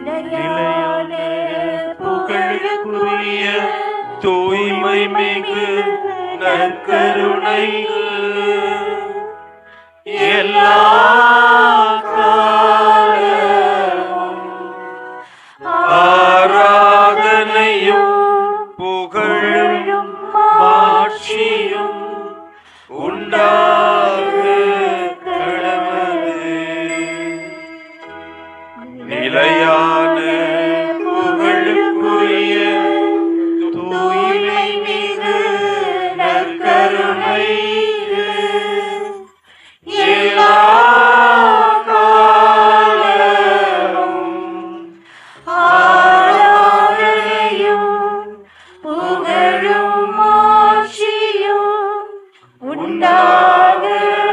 நிலையான புகழுக்குரிய தூய்மை மிகு நற்கருணைக்கு எல்லா காலமும் ஆராதனையும் புகழும் மாட்சியும் உண்டாக கடவுளே நிலையான புகழுக்குரிய தூய்மை மிகு நற்கருணைக்கு எல்லா காலமும் ஆராதனையும் புகழும் ஆட்சியும் உண்டாக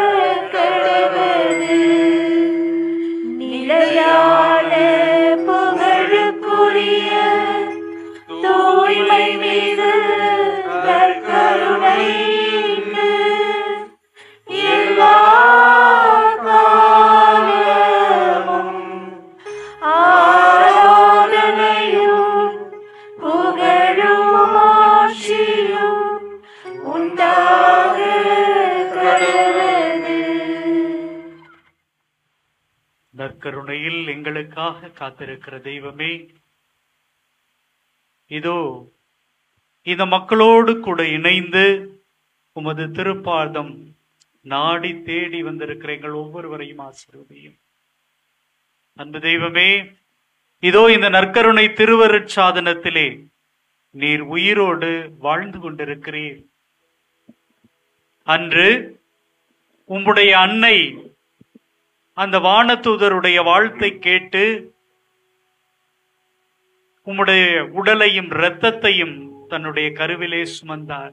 கடவுது நிலையான புகழுக்குரிய தூய்மை மீது நற்கருணைக்கு எல்லா காலமும் ஆராதனையும் புகழும் ஆட்சியும் உண்டாக கடவுது நற்கருணையில் எங்களுக்காக காத்திருக்கிற தெய்வமே இதோ இந்த மக்களோடு கூட இணைந்து உமது திருப்பாதம் நாடி தேடி வந்திருக்கிற எங்கள் ஒவ்வொருவரையும் ஆசீர்வதியும் அன்பு தெய்வமே இதோ இந்த நற்கருணை திருவருட்சாதனத்திலே நீர் உயிரோடு வாழ்ந்து கொண்டிருக்கிறீர் அன்று உம்முடைய அன்னை அந்த வானதூதருடைய வாழ்த்தை கேட்டு உம்முடைய உடலையும் இரத்தத்தையும் தன்னுடைய கருவிலே சுமந்தார்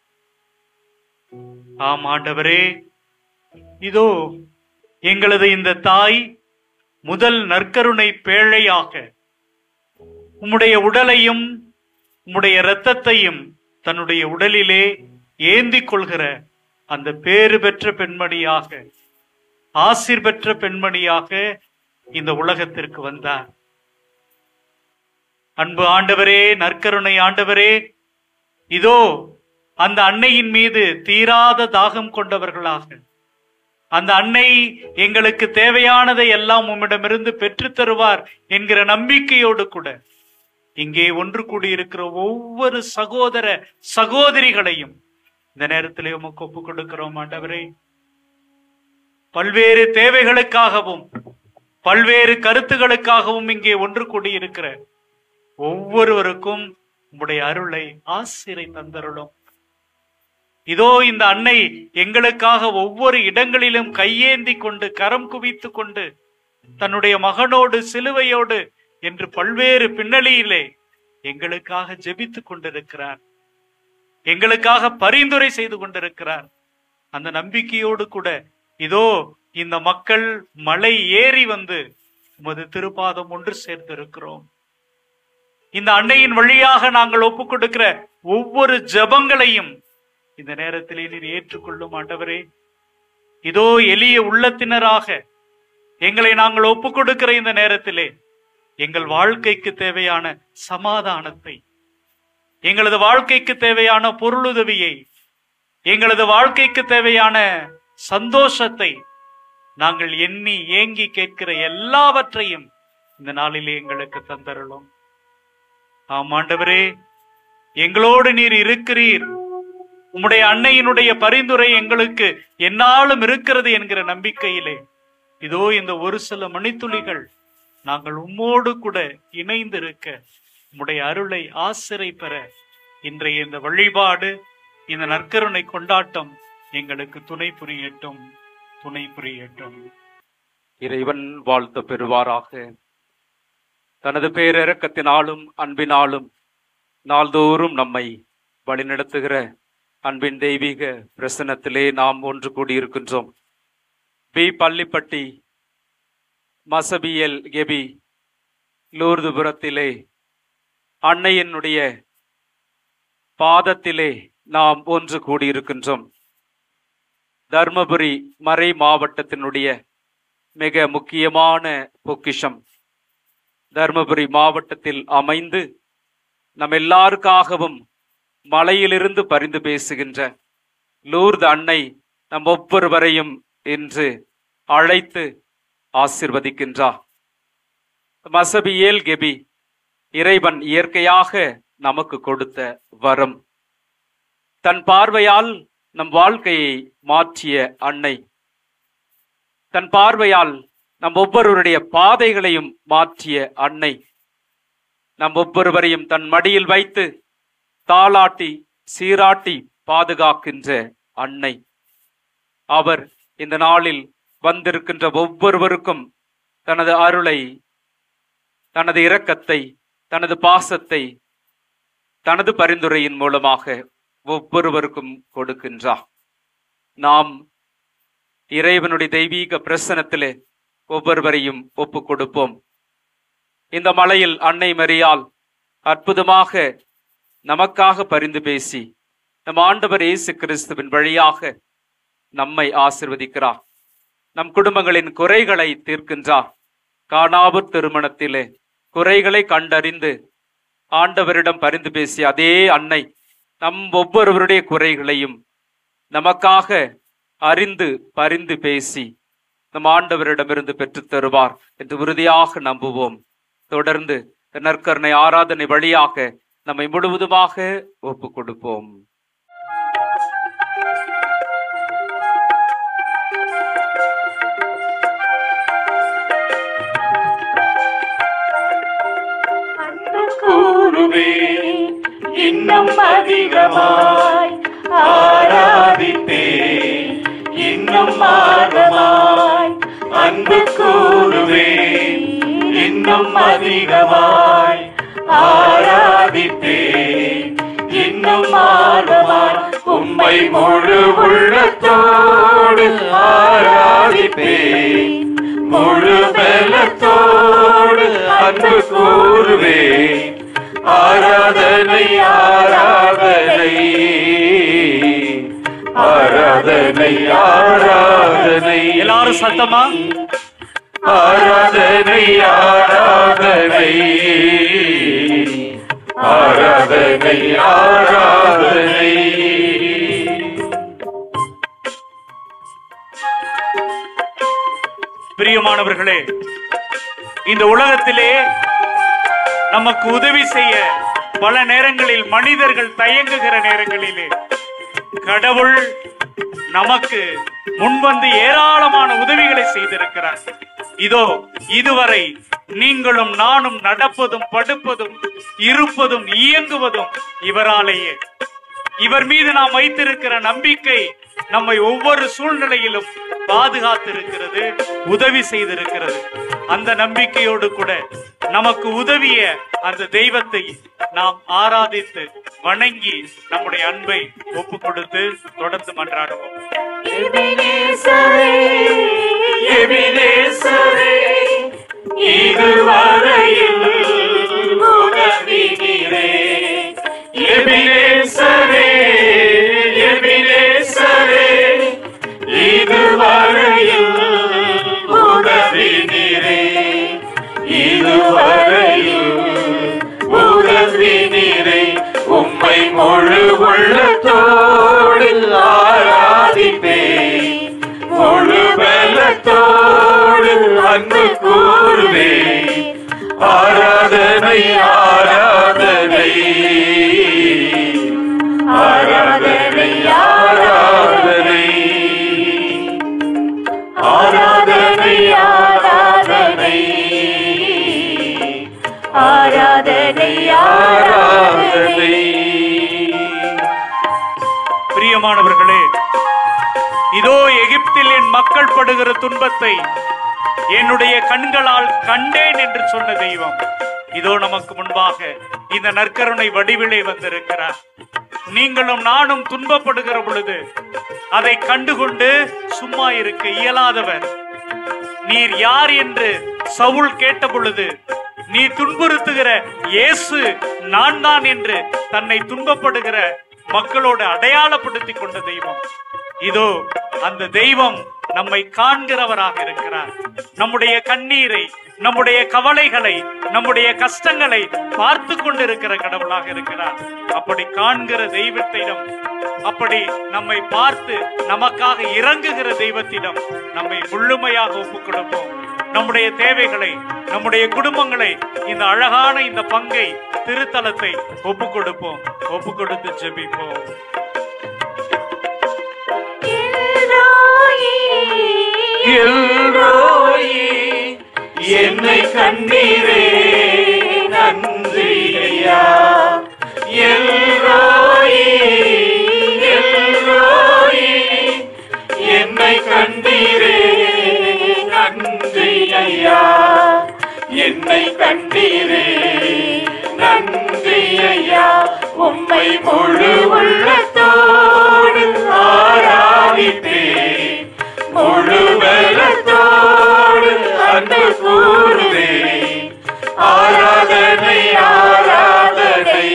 ஆம் ஆண்டவரே இதோ எங்களது இந்த தாய் முதல் நற்கருணை பேழையாக உம்முடைய உடலையும் உம்முடைய இரத்தத்தையும் தன்னுடைய உடலிலே ஏந்திக் கொள்கிற அந்த பேறு பெற்ற பெண்மணியாக ஆசிர் பெற்ற பெண்மணியாக இந்த உலகத்திற்கு வந்தார் அன்பு ஆண்டவரே நற்கருணை ஆண்டவரே இதோ அந்த அன்னையின் மீது தீராத தாகம் கொண்டவர்களாக அந்த அன்னை எங்களுக்கு தேவையானதை எல்லாம் உம்மிடமிருந்து பெற்றுத் தருவார் என்கிற நம்பிக்கையோடு கூட இங்கே ஒன்று கூடியிருக்கிற ஒவ்வொரு சகோதர சகோதரிகளையும் இந்த நேரத்திலே உமக்கு ஒப்புக் கொடுக்கிறோம் ஆண்டவரே பல்வேறு தேவைகளுக்காகவும் பல்வேறு கருத்துகளுக்காகவும் இங்கே ஒன்று கூடியிருக்கிற ஒவ்வொருவருக்கும் உம்முடைய அருளை ஆசிரை தந்தருளும் இதோ இந்த அன்னை எங்களுக்காக ஒவ்வொரு இடங்களிலும் கையேந்தி கொண்டு கரம் குவித்து கொண்டு தன்னுடைய மகனோடு சிலுவையோடு என்று பல்வேறு பின்னணியிலே எங்களுக்காக ஜெபித்துக் கொண்டிருக்கிறார் எங்களுக்காக பரிந்துரை செய்து கொண்டிருக்கிறார் அந்த நம்பிக்கையோடு கூட இதோ இந்த மக்கள் மலை ஏறி வந்து உமது திருப்பாதம் ஒன்று சேர்ந்திருக்கிறோம் இந்த அன்னையின் வழியாக நாங்கள் ஒப்புக் கொடுக்கிற ஒவ்வொரு ஜெபங்களையும் இந்த நேரத்திலே நீர் ஏற்றுக்கொள்ளும் ஆண்டவரே இதோ எளிய உள்ளத்தினராக எங்களை நாங்கள் ஒப்புக் கொடுக்கிற இந்த நேரத்திலே எங்கள் வாழ்க்கைக்கு தேவையான சமாதானத்தை எங்களது வாழ்க்கைக்கு தேவையான பொருளுதவியை எங்களது வாழ்க்கைக்கு தேவையான சந்தோஷத்தை நாங்கள் எண்ணி ஏங்கி கேட்கிற எல்லாவற்றையும் இந்த நாளிலே எங்களுக்கு தந்தருளும் ஆம் ஆண்டவரே எங்களோடு நீர் இருக்கிறீர் உம்முடைய அன்னையினுடைய பரிந்துரை எங்களுக்கு என்னாலும் இருக்கிறது என்கிற நம்பிக்கையிலே இதோ இந்த ஒரு சில மணித்துளிகள் நாங்கள் உம்மோடு கூட இணைந்திருக்க உம்முடைய அருளை ஆசிரை பெற இன்றைய இந்த வழிபாடு இந்த நற்கருணை கொண்டாட்டம் எங்களுக்கு துணை புரியட்டும் துணை புரியட்டும் இறைவன் வாழ்த்து பெறுவாராக தனது பேரிரக்கத்தினாலும் அன்பினாலும் நாள்தோறும் நம்மை வழிநடத்துகிற அன்பின் தெய்வீக பிரசனத்திலே நாம் ஒன்று கூடியிருக்கின்றோம் பி பள்ளிப்பட்டி மசபியல் கெபி லூர்துபுரத்திலே அன்னையினுடைய பாதத்திலே நாம் ஒன்று கூடியிருக்கின்றோம் தர்மபுரி மறை மாவட்டத்தினுடைய மிக முக்கியமான பொக்கிஷம் தருமபுரி மாவட்டத்தில் அமைந்து நம் எல்லாருக்காகவும் மலையிலிருந்து பரிந்து பேசுகின்ற லூர்து அன்னை நம் ஒவ்வொருவரையும் இன்று அழைத்து ஆசிர்வதிக்கின்றார் மசபியேல் கெபி இறைவன் இயற்கையாக நமக்கு கொடுத்த வரம் தன் பார்வையால் நம் வாழ்க்கையை மாற்றிய அன்னை தன் பார்வையால் நம் ஒவ்வொருவருடைய பாதைகளையும் மாற்றிய அன்னை நம் ஒவ்வொருவரையும் தன் மடியில் வைத்து தாளாட்டி சீராட்டி பாதுகாக்கின்ற அன்னை அவர் இந்த நாளில் வந்திருக்கின்ற ஒவ்வொருவருக்கும் தனது அருளை தனது இரக்கத்தை தனது பாசத்தை தனது பரிந்துரையின் மூலமாக ஒவ்வொருவருக்கும் கொடுக்கின்றார் நாம் இறைவனுடைய தெய்வீக பிரசனத்திலே ஒவ்வொருவரையும் ஒப்பு கொடுப்போம் இந்த மலையில் அன்னை மரியால் அற்புதமாக நமக்காக பரிந்து பேசி நம் ஆண்டவர் இயேசு கிறிஸ்துவின் வழியாக நம்மை ஆசிர்வதிக்கிறார் நம் குடும்பங்களின் குறைகளை தீர்க்கின்றார் காணாவூர் திருமணத்திலே குறைகளை கண்டறிந்து ஆண்டவரிடம் பரிந்து பேசிய அதே அன்னை நம் ஒவ்வொருவருடைய குறைகளையும் நமக்காக அறிந்து பரிந்து பேசி நம் ஆண்டவரிடமிருந்து பெற்றுத் தருவார் என்று உறுதியாக நம்புவோம் தொடர்ந்து இந்த நற்கருணை ஆராதனை வழியாக நம்மை முழுவதுமாக ஒப்பு கொடுப்போம் அன்பு கூறுவே இன்னும் அதிகமாய் ஆராதிப்பே இன்னும் ஆர்வமாய் அன்பு கூறுவே இன்னும் அதிகமாய் ஆராதிப்பே இன்னும் ஆர்வமாய் உம்மை முழு உள்ளத்தோடு ஆராதிப்பே முழு பலத்தோடு அன்பு கூறுவே ஆராதனை ஆராதனை ஆராதனை ஆராதனை எல்லாரும் சத்தமா ஆராதனை ஆராதனை ஆராதனை ஆராதனை பிரியமானவர்களே இந்த உலகத்திலே நமக்கு உதவி செய்ய பல நேரங்களில் மனிதர்கள் தயங்குகிற நேரங்களிலே கடவுள் நமக்கு முன்வந்து ஏராளமான உதவிகளை செய்திருக்கிறார் இதோ இதுவரை நீங்களும் நானும் நடப்பதும் படுப்பதும் இருப்பதும் இயங்குவதும் இவராலேயே இவர் மீது நாம் வைத்திருக்கிற நம்பிக்கை நம்மை ஒவ்வொரு சூழ்நிலையிலும் பாதுகாத்திருக்கிறது உதவி செய்திருக்கிறது அந்த நம்பிக்கையோடு கூட நமக்கு உதவிய அந்த தெய்வத்தை நாம் ஆராதித்து வணங்கி நம்முடைய அன்பை ஒப்பு கொடுத்து தொடர்ந்து மன்றாடுவோம் எபினேசரே எபினேசரே இதுவரையில் உதவினீரே எபினேசரே எபினேசரே இதுவரையில் உதவினீரே இதுவரையில் உதவினீரே உம்மை முழு உள்ளத்தோடு ஆராதிப்பே முழு பலத்தோடு அன்பு கூறுவே ஆராதனை ஆராதனை ஆராதனை ஆராதனை ஆராதனை ஆராதனை ஆராதனை ஆராதனை பிரியமானவர்களே இதோ எகிப்தில் என் மக்கள் படுகிற துன்பத்தை என்னுடைய கண்களால் கண்டேன் என்று சொன்ன தெய்வம் இதோ நமக்கு முன்பாக இந்த நற்கருணை வடிவிலே வந்திருக்கிறார் நீங்களும் நானும் துன்பப்படுகிற பொழுது அதை கண்டுகொண்டு சும்மா இருக்க இயலாதவர் நீர் யார் என்று சவுல் கேட்ட பொழுது நீ துன்புறுத்துகிற இயேசு நான் தான் என்று தன்னை துன்பப்படுகிற மக்களோடு அடையாளப்படுத்தி கொண்ட தெய்வம் இதோ அந்த தெய்வம் நம்மை காண்கிறவராக இருக்கிறார் நம்முடைய கண்ணீரை நம்முடைய கவலைகளை நம்முடைய கஷ்டங்களை பார்த்து கொண்டிருக்கிற கடவுளாக இருக்கிறார் அப்படி காண்கிற தெய்வத்திடம் அப்படி நம்மை பார்த்து நமக்காக இறங்குகிற தெய்வத்திடம் நம்மை முழுமையாக ஒப்புக் கொடுப்போம் நம்முடைய தேவைகளை நம்முடைய குடும்பங்களை இந்த அழகான இந்த பங்கை திருத்தலத்தை ஒப்புக் கொடுப்போம் ஒப்புக் கொடுத்து ஜெபிப்போம் எல்ரோயி என்னை கண்ணீரே நன்றி ஐயா எல்ரோயி எல்ரோயி என்னை கண்டீரே நன்றி ஐயா என்னை கண்டீரே நன்றி ஐயா உம்மை முழு உள்ளத்தோடு ஆராதிப்பேன் முழு பலத்தோடு அன்பு கூறுவேன் ஆராதனை ஆராதனை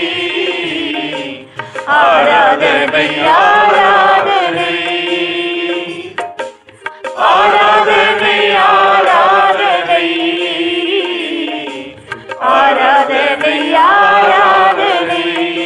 ஆராதனை ஆராதனை ஆராதனை ஆராதனை ஆராதனை ஆராதனை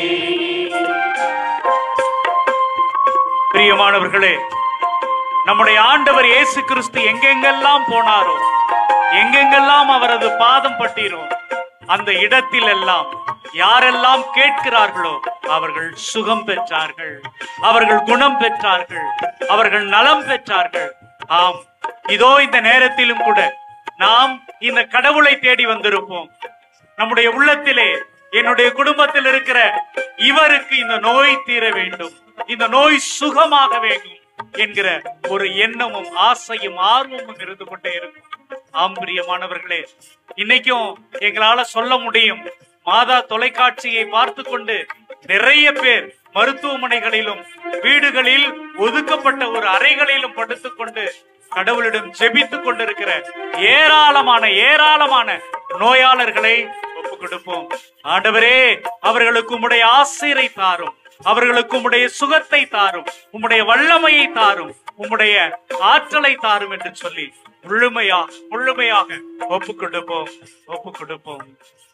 பிரியமானவர்களே நம்முடைய ஆண்டவர் இயேசு கிறிஸ்து எங்கெங்கெல்லாம் போனாரோ எங்கெங்கெல்லாம் அவரது பாதம் பட்டீரோ அந்த இடத்தில் எல்லாம் யாரெல்லாம் கேட்கிறார்களோ அவர்கள் சுகம் பெற்றார்கள் அவர்கள் குணம் பெற்றார்கள் அவர்கள் நலம் பெற்றார்கள் ஆம் இதோ இந்த நேரத்திலும் கூட நாம் இந்த கடவுளை தேடி வந்திருப்போம் நம்முடைய உள்ளத்திலே என்னுடைய குடும்பத்தில் இருக்கிற இவருக்கு இந்த நோய் தீர வேண்டும் இந்த நோய் சுகமாக வேண்டும் என்கிற ஒரு எண்ணமும் ஆசையும் ஆர்வமும் இருந்து கொண்டே இருக்கும் ஆம் பிரியமானவர்களே இன்னைக்கும் எங்களால சொல்ல முடியும் மாதா தொலைக்காட்சியை பார்த்து கொண்டு நிறைய பேர் மருத்துவமனைகளிலும் வீடுகளில் ஒதுக்கப்பட்ட ஒரு அறைகளிலும் படுத்துக்கொண்டு கடவுளிடம் ஜெபித்துக் கொண்டிருக்கிற ஏராளமான ஏராளமான நோயாளர்களை ஒப்பு கொடுப்போம் ஆண்டவரே அவர்களுக்கு உம்முடைய ஆசிரை தாரும் அவர்களுக்கு உம்முடைய சுகத்தை தாரும் உம்முடைய வல்லமையை தாரும் உம்முடைய ஆற்றலை தாரும் என்று சொல்லி முழுமையா முழுமையாக ஒப்பு கொடுப்போம் ஒப்பு கொடுப்போம்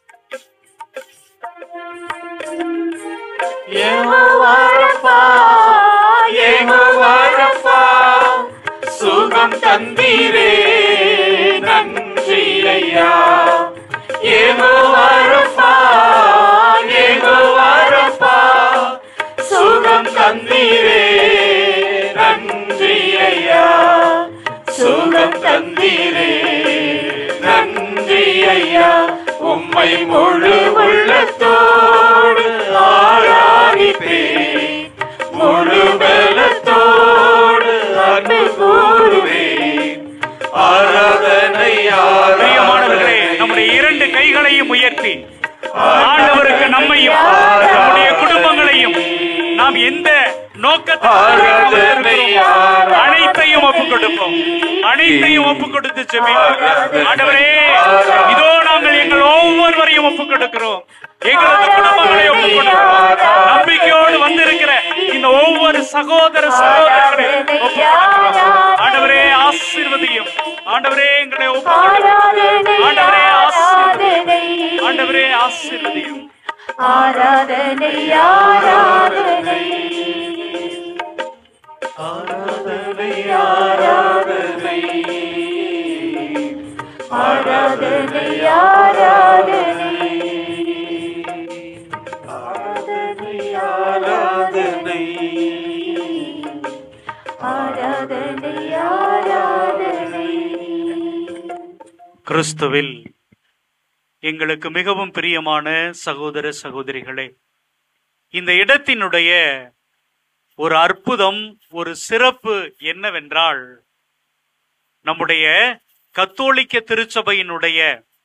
யெகோவாரப்பா, யெகோவாரப்பா, சுகம் தந்தீரே நன்றி ஐயா யெகோவாரப்பா, யெகோவாரப்பா, சுகம் தந்தீரே நன்றி ஐயா சுகம் தந்தீரே நன்றி ஐயா உம்மை முழு உள்ளத்தோடு ஆராதிப்பேன் முழு பலத்தோடு அன்பு கூறுவேன் ஆராதனை பிரியமானவர்களே நம்முடைய இரண்டு கைகளையும் உயர்த்தி ஆண்டவருக்கு நம்மையும் நம்முடைய குடும்பங்களையும் நாம் எந்த நோக்கத்திற்காக வந்திருக்கிறோமோ, அனைத்தையும் ஒப்பு கொடுப்போம் அனைத்தையும் ஒப்பு கொடுத்து செபிப்போம் ஆண்டவரே இதோ நாங்கள் எங்கள் ஒவ்வொருவரையும் ஒப்பு கொடுக்கிறோம் எங்களது குடும்பங்களை ஒப்பு கொடுக்கிறோம் நம்பிக்கையோடு வந்திருக்கிற இந்த ஒவ்வொரு சகோதர சகோதரர்களை ஒப்பு கொடுக்கிறோம் ஆண்டவரே ஆசீர்வதியும் ஆண்டவரே எங்களை ஒப்பு கொடுக்கிறோம் ஆண்டவரே ஆசீர்வதியும் ஆண்டவரே ஆசீர்வதியும் ஆராதனை ஆராதனை ஆராதனை ஆராதனை ஆராதனை ஆராதனை ஆராதனை ஆராதனை ஆராதனை ஆராதனை கிறிஸ்துவில் எங்களுக்கு மிகவும் பிரியமான சகோதர சகோதரிகளே இந்த இடத்தினுடைய ஒரு அற்புதம் ஒரு சிறப்பு என்னவென்றால் நம்முடைய கத்தோலிக்க திருச்சபையினுடைய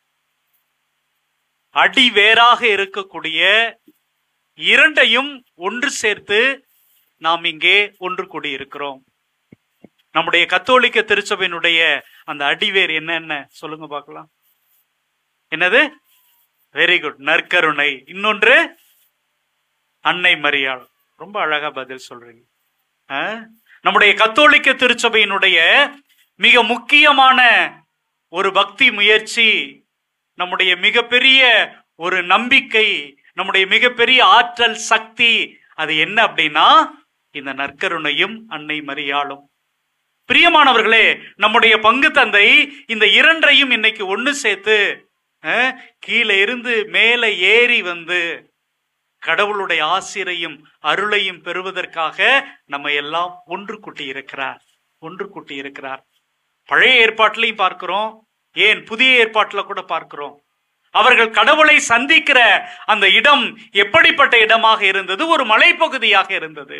அடிவேராக இருக்கக்கூடிய இரண்டையும் ஒன்று சேர்த்து நாம் இங்கே ஒன்று கூடியிருக்கிறோம் நம்முடைய கத்தோலிக்க திருச்சபையினுடைய அந்த அடிவேர் என்னென்ன சொல்லுங்க பார்க்கலாம் என்னது வெரி குட் நற்கருணை இன்னொன்று அன்னை மரியாள் ரொம்ப அழகா பதில் சொல்றீங்க ஆ? நம்முடைய கத்தோலிக்க திருச்சபையினுடைய மிக முக்கியமான ஒரு பக்தி முயற்சி நம்முடைய மிகப்பெரிய ஒரு நம்பிக்கை நம்முடைய மிகப்பெரிய ஆற்றல் சக்தி அது என்ன அப்படின்னா இந்த நற்கருணையும் அன்னை மரியாளும் பிரியமானவர்களே நம்முடைய பங்கு தந்தை இந்த இரண்டையும் இன்னைக்கு ஒண்ணு சேர்த்து அஹ், கீழே இருந்து மேலே ஏறி வந்து கடவுளுடைய ஆசிரையும் அருளையும் பெறுவதற்காக நம்ம எல்லாம் ஒன்று கூட்டி இருக்கிறார் ஒன்று கூட்டி இருக்கிறார் பழைய ஏற்பாட்டிலையும் பார்க்கிறோம் ஏன் புதிய ஏற்பாட்டில் கூட பார்க்கிறோம் அவர்கள் கடவுளை சந்திக்கிற அந்த இடம் எப்படிப்பட்ட இடமாக இருந்தது ஒரு மலைப்பகுதியாக இருந்தது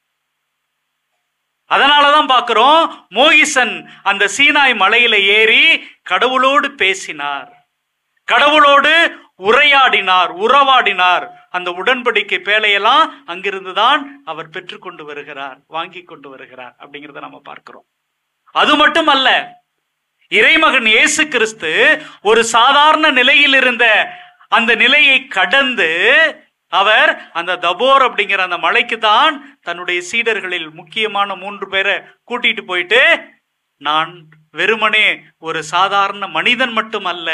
அதனாலதான் பார்க்கிறோம் மோகிசன் அந்த சீனாய் மலையில ஏறி கடவுளோடு பேசினார் கடவுளோடு உரையாடினார் உறவாடினார் அந்த உடன்படிக்கை பேழையெல்லாம் அங்கிருந்து தான் அவர் பெற்றுக்கொண்டு வருகிறார் வாங்கி கொண்டு வருகிறார் அப்படிங்கறத நம்ம பார்க்கிறோம் அது மட்டுமல்ல இறைமகன் இயேசு கிறிஸ்து ஒரு சாதாரண நிலையில் இருந்த அந்த நிலையை கடந்து அவர் அந்த தபோர் அப்படிங்கிற அந்த மலைக்கு தான் தன்னுடைய சீடர்களில் முக்கியமான மூன்று பேரை கூட்டிட்டு போயிட்டு நான் வெறுமனே ஒரு சாதாரண மனிதன் மட்டும் அல்ல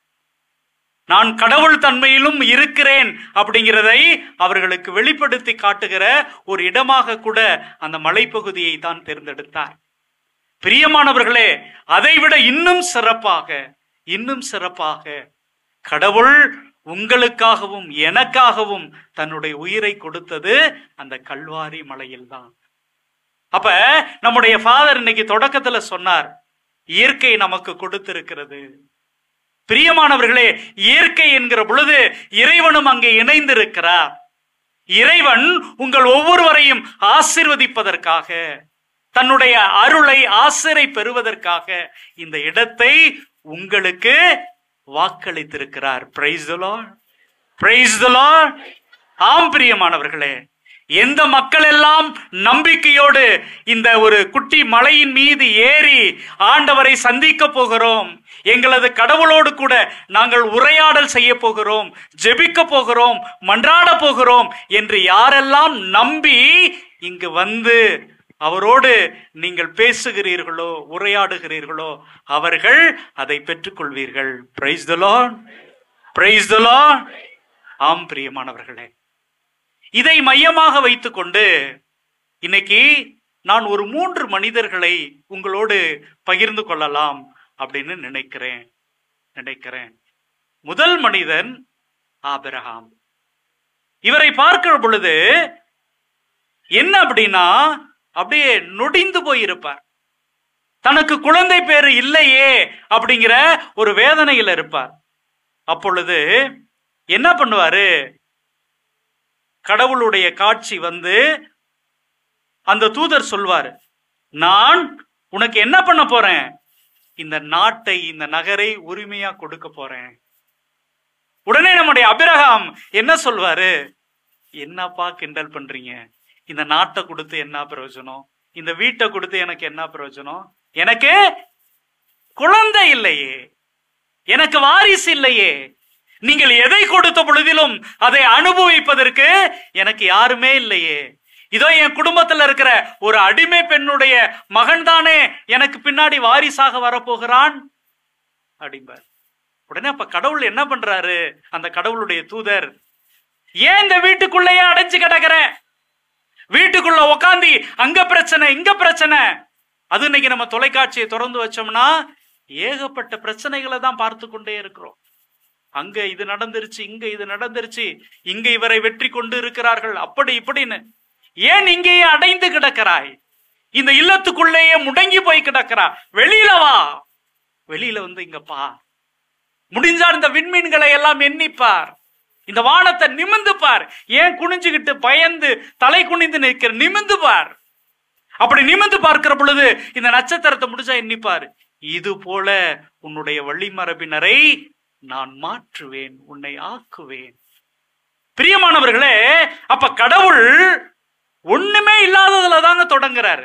நான் கடவுள் தன்மையிலும் இருக்கிறேன் அப்படிங்கிறதை அவர்களுக்கு வெளிப்படுத்தி காட்டுகிற ஒரு இடமாக கூட அந்த மலைப்பகுதியை தான் தேர்ந்தெடுத்தார் பிரியமானவர்களே அதைவிட இன்னும் சிறப்பாக இன்னும் சிறப்பாக கடவுள் உங்களுக்காகவும் எனக்காகவும் தன்னுடைய உயிரை கொடுத்தது அந்த கல்வாரி மலையில்தான் அப்ப நம்முடைய ஃபாதர் இன்னைக்கு தொடக்கத்துல சொன்னார் இயற்கை நமக்கு கொடுத்திருக்கிறது பிரியமானவர்களே இயற்கை என்கிற பொழுது இறைவனும் அங்கே இணைந்திருக்கிறார் இறைவன் உங்கள் ஒவ்வொருவரையும் ஆசிர்வதிப்பதற்காக தன்னுடைய அருளை ஆசிரை பெறுவதற்காக இந்த இடத்தை உங்களுக்கு வாக்களித்திருக்கிறார் praise the Lord praise the Lord ஆம் பிரியமானவர்களே எந்த மக்கள் எல்லாம் நம்பிக்கையோடு இந்த ஒரு குட்டி மலையின் மீது ஏறி ஆண்டவரை சந்திக்க போகிறோம் எங்களது கடவுளோடு கூட நாங்கள் உரையாடல் செய்ய போகிறோம் ஜெபிக்க போகிறோம் மன்றாட போகிறோம் என்று யாரெல்லாம் நம்பி இங்கு வந்து அவரோடு நீங்கள் பேசுகிறீர்களோ உரையாடுகிறீர்களோ அவர்கள் அதை பெற்றுக்கொள்வீர்கள் praise the Lord praise the Lord ஆம் பிரியமானவர்களே இதை மையமாக வைத்துக்கொண்டு இன்னைக்கு நான் ஒரு மூன்று மனிதர்களை உங்களோடு பகிர்ந்து கொள்ளலாம் அப்படின்னு நினைக்கிறேன் நினைக்கிறேன் முதல் மனிதன் ஆபிரகாம் இவரை பார்க்கிற பொழுது என்ன அப்படின்னா அப்படியே நொடிந்து போயிருப்பார் தனக்கு குழந்தை பேரு இல்லையே அப்படிங்கிற ஒரு வேதனையில இருப்பார் அப்பொழுது என்ன பண்ணுவாரு கடவுளுடைய காட்சி வந்து அந்த தூதர் சொல்வாரு நான் உனக்கு என்ன பண்ண போறேன் இந்த நாட்டை இந்த நகரை உரிமையா கொடுக்க போறேன் உடனே நம்முடைய அபிரகாம் என்ன சொல்வாரு என்னப்பா கிண்டல் பண்றீங்க இந்த நாட்டை கொடுத்து என்ன பிரயோஜனம் இந்த வீட்டை கொடுத்து எனக்கு என்ன பிரயோஜனம் எனக்கு குழந்தை இல்லையே எனக்கு வாரிசு இல்லையே நீங்கள் எதை கொடுத்த பொழுதிலும் அதை அனுபவிப்பதற்கு எனக்கு யாருமே இல்லையே இதோ என் குடும்பத்துல இருக்கிற ஒரு அடிமை பெண்ணுடைய மகன் தானே எனக்கு பின்னாடி வாரிசாக வரப்போகிறான் அப்படிம்பார் உடனே அப்ப கடவுள் என்ன பண்றாரு அந்த கடவுளுடைய தூதர் ஏன் இந்த வீட்டுக்குள்ளேயே அடைஞ்சு கிடக்குற வீட்டுக்குள்ள உக்காந்தி அங்க பிரச்சனை இங்க பிரச்சனை அது இன்னைக்கு நம்ம தொலைக்காட்சியை திறந்து வச்சோம்னா ஏகப்பட்ட பிரச்சனைகளை தான் பார்த்து கொண்டே இருக்கிறோம் அங்க இது நடந்துருச்சு இங்க இது நடந்துருச்சு இங்க இவரை வெற்றி கொண்டு இருக்கிறார்கள் அப்படி இப்படின்னு ஏன் இங்கேயே அடைந்து கிடக்கிறாய் இந்த இல்லத்துக்குள்ளேயே முடங்கி போய் கிடக்கிறா வெளியில வா வெளியில வந்து இங்க பா முடிஞ்சா இந்த விண்மீன்களை எல்லாம் எண்ணிப்பார் இந்த வானத்தை நிமிந்து பார் ஏன் குனிஞ்சுகிட்டு பயந்து தலை குனிந்து நிற்கிற நிமிந்து பார் அப்படி நிமிந்து பார்க்கிற பொழுது இந்த நட்சத்திரத்தை முடிச்சா எண்ணிப்பார் இது போல உன்னுடைய வழிமரபினரை நான் மாற்றுவேன் உன்னை ஆக்குவேன் பிரியமானவர்களே அப்ப கடவுள் ஒண்ணுமே இல்லாததுல தாங்க தொடங்குறாரு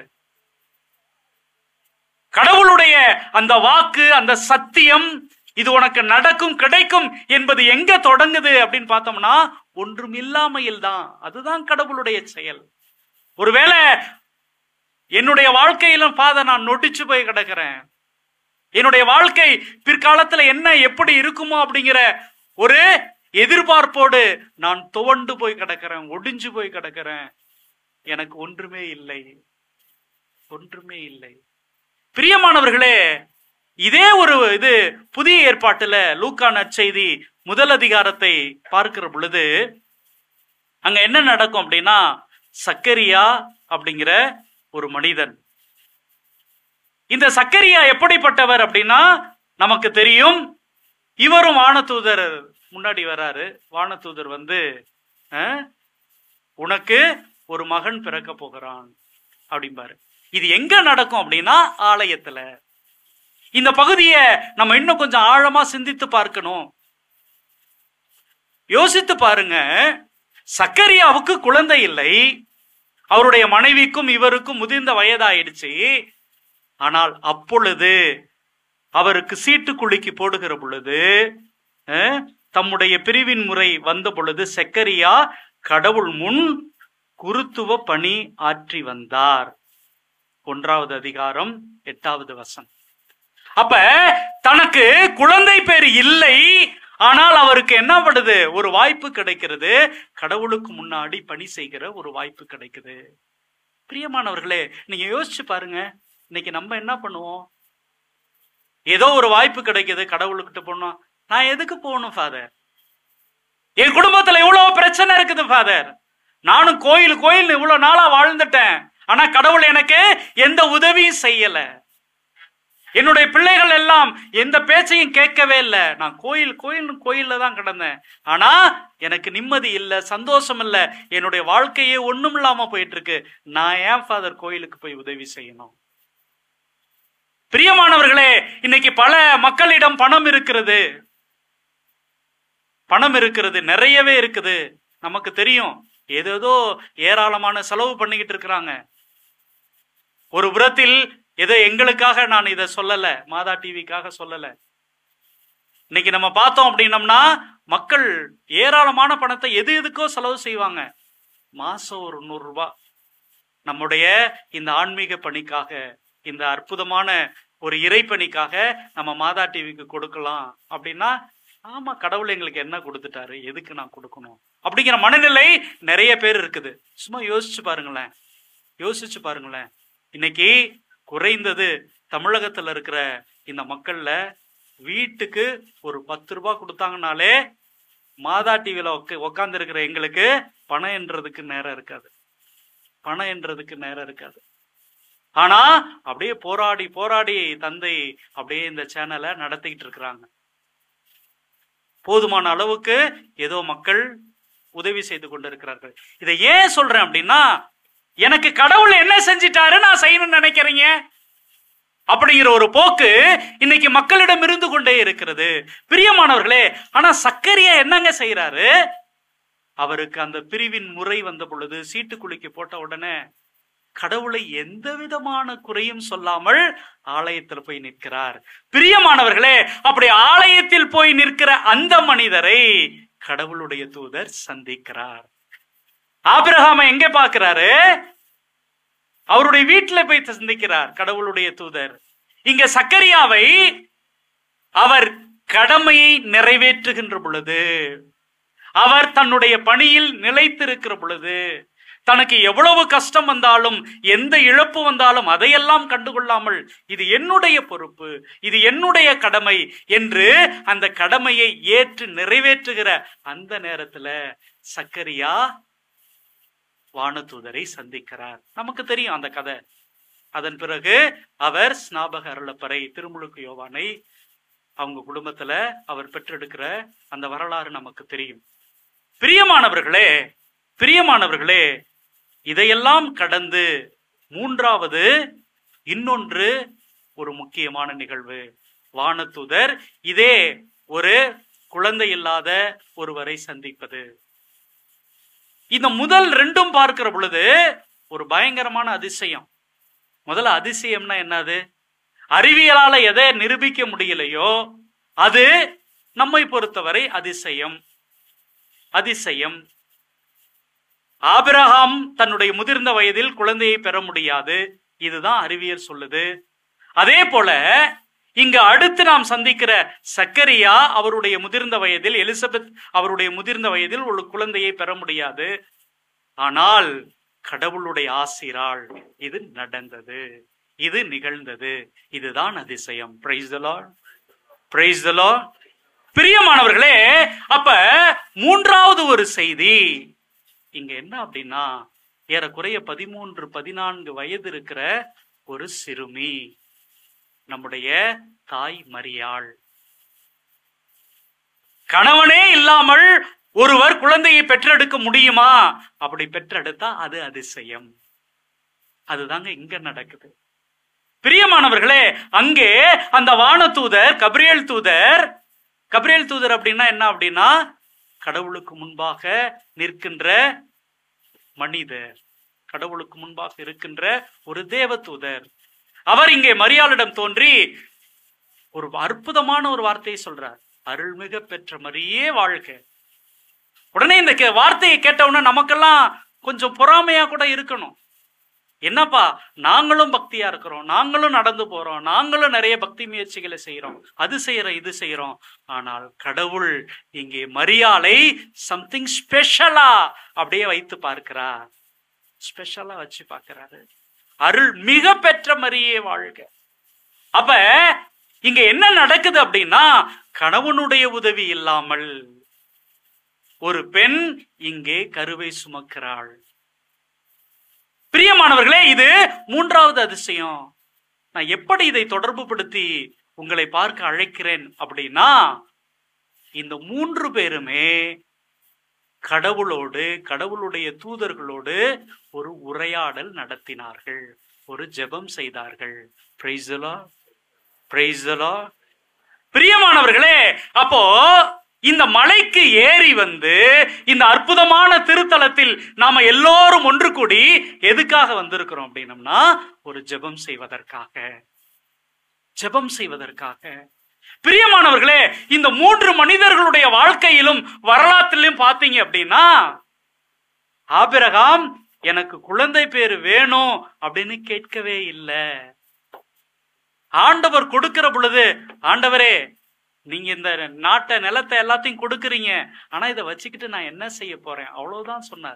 கடவுளுடைய அந்த வாக்கு அந்த சத்தியம் இது உனக்கு நடக்கும் கிடைக்கும் என்பது எங்க தொடங்குது அப்படின்னு பார்த்தோம்னா ஒன்றும் இல்லாமையில் தான் அதுதான் கடவுளுடைய செயல் ஒருவேளை என்னுடைய வாழ்க்கையிலும் ஃபாதர் நான் நொடிச்சு போய் கிடக்கிறேன் என்னுடைய வாழ்க்கை பிற்காலத்துல என்ன எப்படி இருக்குமோ அப்படிங்கிற ஒரு எதிர்பார்ப்போடு நான் துவண்டு போய் கிடக்கிறேன் ஒடிஞ்சு போய் கிடக்கிறேன் எனக்கு ஒன்றுமே இல்லை ஒன்றுமே இல்லை பிரியமானவர்களே இதே ஒரு இது புதிய ஏற்பாட்டுல லூக்கா நற்செய்தி முதல் அதிகாரத்தை பார்க்கிற பொழுது அங்க என்ன நடக்கும் அப்படின்னா சக்கரியா அப்படிங்கிற ஒரு மனிதன் இந்த சக்கரியா எப்படிப்பட்டவர் அப்படின்னா நமக்கு தெரியும் இவரும் வானதூதர் முன்னாடி வராரு வானதூதர் வந்து அஹ், உனக்கு ஒரு மகன் பிறக்க போகிறான் அப்படிம்பாரு இது எங்க நடக்கும் அப்படின்னா ஆலயத்துல இந்த பகுதியை நம்ம இன்னும் கொஞ்சம் ஆழமா சிந்தித்து பார்க்கணும் யோசித்து பாருங்க சக்கரியாவுக்கு குழந்தை இல்லை அவருடைய மனைவிக்கும் இவருக்கும் முதிர்ந்த வயதாயிடுச்சு ஆனால் அப்பொழுது அவருக்கு சீட்டு குலுக்கி போடுகிற பொழுது அஹ், தம்முடைய பிரிவின் முறை வந்த பொழுது செக்கரியா கடவுள் முன் குருத்துவ பணி ஆற்றி வந்தார் ஒன்றாவது அதிகாரம் எட்டாவது வசனம் அப்ப தனக்கு குழந்தை பேர் இல்லை ஆனால் அவருக்கு என்ன படுது ஒரு வாய்ப்பு கிடைக்கிறது கடவுளுக்கு முன்னாடி பணி செய்கிற ஒரு வாய்ப்பு கிடைக்குது பிரியமானவர்களே நீங்க யோசிச்சு பாருங்க இன்னைக்கு நம்ம என்ன பண்ணுவோம் ஏதோ ஒரு வாய்ப்பு கிடைக்குது கடவுளுக்கிட்ட போனோம் நான் எதுக்கு போகணும் ஃபாதர் என் குடும்பத்துல இவ்வளவு பிரச்சனை இருக்குது ஃபாதர் நானும் கோயில் கோயில் இவ்வளவு நாளா வாழ்ந்துட்டேன் ஆனா கடவுள் எனக்கு எந்த உதவியும் செய்யல என்னுடைய பிள்ளைகள் எல்லாம் எந்த பேச்சையும் கேட்கவே இல்லை நான் கோயில் கோயில் கோயில்ல தான் கிடந்தேன் ஆனா எனக்கு நிம்மதி இல்லை சந்தோஷம் இல்லை என்னுடைய வாழ்க்கையே ஒண்ணும் இல்லாம போயிட்டு இருக்கு நான் ஏன் ஃபாதர் கோயிலுக்கு போய் உதவி செய்யணும் பிரியமானவர்களே இன்னைக்கு பல மக்களிடம் பணம் இருக்கிறது பணம் இருக்கிறது நிறையவே இருக்குது நமக்கு தெரியும் ஏதேதோ ஏராளமான செலவு பண்ணிக்கிட்டு இருக்கிறாங்க ஒரு புறத்தில் ஏதோ எங்களுக்காக நான் இதை சொல்லல மாதா டிவிக்காக சொல்லல இன்னைக்கு நம்ம பார்த்தோம் அப்படின்னம்னா மக்கள் ஏராளமான பணத்தை எது எதுக்கோ செலவு செய்வாங்க மாசம் ஒரு நூறு ரூபாய் நம்முடைய இந்த ஆன்மீக பணிக்காக இந்த அற்புதமான ஒரு இறைப்பணிக்காக நம்ம மாதா டிவிக்கு கொடுக்கலாம் அப்படின்னா ஆமா கடவுள் எங்களுக்கு என்ன கொடுத்துட்டாரு எதுக்கு நான் கொடுக்கணும் அப்படிங்கிற மனநிலை நிறைய பேர் இருக்குது சும்மா யோசிச்சு பாருங்களேன் யோசிச்சு பாருங்களேன் இன்னைக்கு குறைந்தது தமிழகத்துல இருக்கிற இந்த மக்கள்ல வீட்டுக்கு ஒரு பத்து ரூபாய் கொடுத்தாங்கனாலே மாதா டிவியில உட்கார்ந்து இருக்கிற எங்களுக்கு பணம் என்றதுக்கு நேரம் இருக்காது பணம் என்றதுக்கு நேரம் இருக்காது ஆனா அப்படியே போராடி போராடி தந்தை அப்படியே இந்த சேனலை நடத்திக்கிட்டு இருக்கிறாங்க போதுமான அளவுக்கு ஏதோ மக்கள் உதவி செய்து கொண்டிருக்கிறார்கள் இதை ஏன் சொல்றேன் அப்படின்னா எனக்கு கடவுள் என்ன செஞ்சிட்டாரு நான் செய்யணும்னு நினைக்கிறீங்க அப்படிங்கிற ஒரு போக்கு இன்னைக்கு மக்களிடம் இருந்து கொண்டே இருக்கிறது பிரியமானவர்களே ஆனா சக்கரியா என்னங்க செய்யறாரு அவருக்கு அந்த பிரிவின் முறை வந்த பொழுது சீட்டு குலுக்கி போட்ட உடனே கடவுளை எந்த விதமான குறையும் சொல்லாமல் ஆலயத்தில் போய் நிற்கிறார் பிரியமானவர்களே அப்படி ஆலயத்தில் போய் நிற்கிற அந்த மனிதரை கடவுளுடைய தூதர் சந்திக்கிறார் ஆபிரகாம எங்க பார்க்கிறாரு அவருடைய வீட்டுல போய் சந்திக்கிறார் கடவுளுடைய தூதர் இங்க சக்கரியாவை அவர் கடமையை நிறைவேற்றுகின்ற பொழுது அவர் தன்னுடைய பணியில் நிலைத்திருக்கிற பொழுது தனக்கு எவ்வளவு கஷ்டம் வந்தாலும் எந்த இழப்பு வந்தாலும் அதையெல்லாம் கண்டுகொள்ளாமல் இது என்னுடைய பொறுப்பு இது என்னுடைய கடமை என்று அந்த கடமையை ஏற்று நிறைவேற்றுகிற அந்த நேரத்துல சக்கரியா வானதூதரை சந்திக்கிறார் நமக்கு தெரியும் அந்த கதை அதன் பிறகு அவர் ஸ்நாபக அருளப்பறை திருமுழுக்கு யோவானை அவங்க குடும்பத்துல அவர் பெற்றெடுக்கிற அந்த வரலாறு நமக்கு தெரியும் பிரியமானவர்களே பிரியமானவர்களே இதையெல்லாம் கடந்து மூன்றாவது இன்னொன்று ஒரு முக்கியமான நிகழ்வு வானதூதர் இதே ஒரு குழந்தை இல்லாத ஒருவரை சந்திப்பது இந்த முதல் ரெண்டும் பார்க்கிற பொழுது ஒரு பயங்கரமான அதிசயம் முதல்ல அதிசயம்னா என்னது அறிவியலால எதை நிரூபிக்க முடியலையோ அது நம்மை பொறுத்தவரை அதிசயம் அதிசயம் ஆபிரகாம் தன்னுடைய முதிர்ந்த வயதில் குழந்தையை பெற முடியாது இதுதான் அறிவியல் சொல்லுது அதே போல இங்க அடுத்து நாம் சந்திக்கிற சக்கரியா அவருடைய முதிர்ந்த வயதில் எலிசபெத் அவருடைய முதிர்ந்த வயதில் ஒரு குழந்தையை பெற முடியாது ஆனால் கடவுளுடைய ஆசிரால் இது நடந்தது இது நிகழ்ந்தது இதுதான் அதிசயம் praise the Lord praise the Lord பிரியமானவர்களே அப்ப மூன்றாவது ஒரு செய்தி இங்க என்ன அப்படின்னா ஏறக்குறைய பதிமூன்று பதினான்கு வயது இருக்கிற ஒரு சிறுமி நம்முடைய தாய் மரியாள் கணவனே இல்லாமல் ஒருவர் குழந்தையை பெற்றெடுக்க முடியுமா அப்படி பெற்றெடுத்தா அது அதிசயம் அதுதாங்க இங்க நடக்குது பிரியமானவர்களே அங்கே அந்த வானதூதர் கபிரியல் தூதர் கபிரியல் தூதர் அப்படின்னா என்ன அப்படின்னா கடவுளுக்கு முன்பாக நிற்கின்ற மனிதர் கடவுளுக்கு முன்பாக இருக்கின்ற ஒரு தேவதூதர் அவர் இங்கே மரியாளிடம் தோன்றி ஒரு அற்புதமான ஒரு வார்த்தையை சொல்றார் அருள்மிக பெற்ற மரியே வாழ்க உடனே இந்த கே- வார்த்தையை கேட்டவுடனே நமக்கெல்லாம் கொஞ்சம் பொறாமையா கூட இருக்கணும் என்னப்பா நாங்களும் பக்தியா இருக்கிறோம் நாங்களும் நடந்து போறோம் நாங்களும் நிறைய பக்தி முயற்சிகளை செய்யறோம் அது செய்யறோம் இது செய்யறோம் ஆனால் கடவுள் இங்கே மரியாளை சம்திங் ஸ்பெஷலா அப்படியே வைத்து பார்க்கிறார் ஸ்பெஷலா வச்சு பார்க்கிறாரு அருள் மிக பெற்ற மரியே வாழ்க அப்ப இங்க என்ன நடக்குது அப்படின்னா கணவனுடைய உதவி இல்லாமல் ஒரு பெண் இங்கே கருவை சுமக்கிறாள் பிரியமானவர்களே இது மூன்றாவது அதிசயம் நான் எப்படி இதை தொடர்பு படுத்தி உங்களை பார்க்க அழைக்கிறேன் அப்படின்னா இந்த மூன்று பேருமே கடவுளோடு கடவுளுடைய தூதர்களோடு ஒரு உரையாடல் நடத்தினார்கள் ஒரு ஜெபம் செய்தார்கள் Praise the Lord. Praise the Lord. பிரியமானவர்களே அப்போ இந்த மலைக்கு ஏறி வந்து இந்த அற்புதமான திருத்தலத்தில் நாம எல்லோரும் ஒன்று கூடி எதுக்காக வந்திருக்கிறோம் அப்படின்னம்னா ஒரு ஜெபம் செய்வதற்காக ஜெபம் செய்வதற்காக பிரியமானவர்களே இந்த மூன்று மனிதர்களுடைய வாழ்க்கையிலும் வரலாற்றிலும் பார்த்தீங்க அப்படின்னா ஆபிரகாம் எனக்கு குழந்தை பேரு வேணும் அப்படின்னு கேட்கவே இல்லை ஆண்டவர் கொடுக்கிற பொழுது ஆண்டவரே நீங்க இந்த நாட்டை நிலத்தை எல்லாத்தையும் கொடுக்கறீங்க ஆனா இதை வச்சுக்கிட்டு நான் என்ன செய்ய போறேன் அவ்வளவுதான் சொன்னார்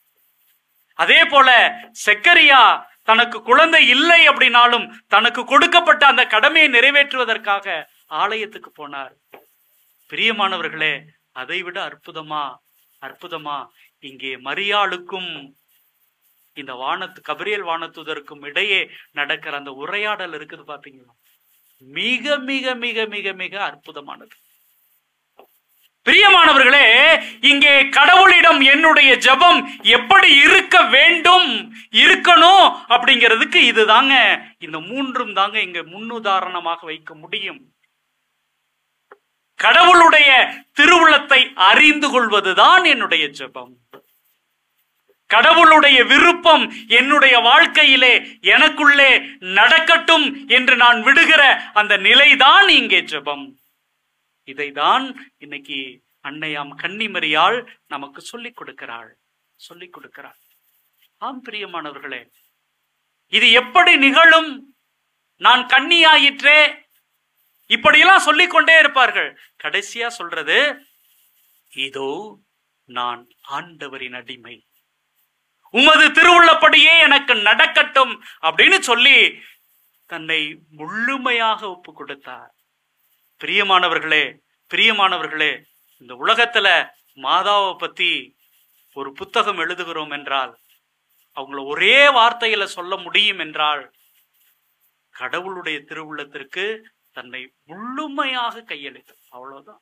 அதே போல செக்கரியா தனக்கு குழந்தை இல்லை அப்படின்னாலும் தனக்கு கொடுக்கப்பட்ட அந்த கடமையை நிறைவேற்றுவதற்காக ஆலயத்துக்கு போனார் பிரியமானவர்களே அதை விட அற்புதமா அற்புதமா இங்கே மரியாளுக்கும் இந்த வானத்து கபிரியல் வானத்துதருக்கும் இடையே நடக்கிற அந்த உரையாடல் இருக்குது பாத்தீங்களா மிக மிக மிக மிக மிக அற்புதமானது பிரியமானவர்களே இங்கே கடவுளிடம் என்னுடைய ஜெபம் எப்படி இருக்க வேண்டும் இருக்கணும் அப்படிங்கிறதுக்கு இதுதாங்க இந்த மூன்றும் தாங்க இங்க முன்னுதாரணமாக வைக்க முடியும் கடவுளுடைய திருவுளத்தை அறிந்து கொள்வதுதான் என்னுடைய ஜெபம் கடவுளுடைய விருப்பம் என்னுடைய வாழ்க்கையிலே எனக்குள்ளே நடக்கட்டும் என்று நான் விடுகிற அந்த நிலைதான் இங்கே ஜெபம் இதைதான் இன்னைக்கு அன்னையாம் கன்னிமரியாள் நமக்கு சொல்லிக் கொடுக்கிறாள் சொல்லிக் கொடுக்கிறாள் ஆம் பிரியமானவர்களே இது எப்படி நிகழும் நான் கன்னியாயிற்றே இப்படியெல்லாம் சொல்லிக் கொண்டே இருப்பார்கள் கடைசியா சொல்றது இதோ நான் ஆண்டவரின் அடிமை உமது திருவுள்ளப்படியே எனக்கு நடக்கட்டும் அப்படின்னு சொல்லி தன்னை முழுமையாக ஒப்பு கொடுத்தார் பிரியமானவர்களே பிரியமானவர்களே இந்த உலகத்துல மாதாவை பத்தி ஒரு புத்தகம் எழுதுகிறோம் என்றால் அவங்கள ஒரே வார்த்தையில சொல்ல முடியும் என்றால் கடவுளுடைய திருவுள்ளத்திற்கு தன்னை முழுமையாக கையளித்து அவ்வளவுதான்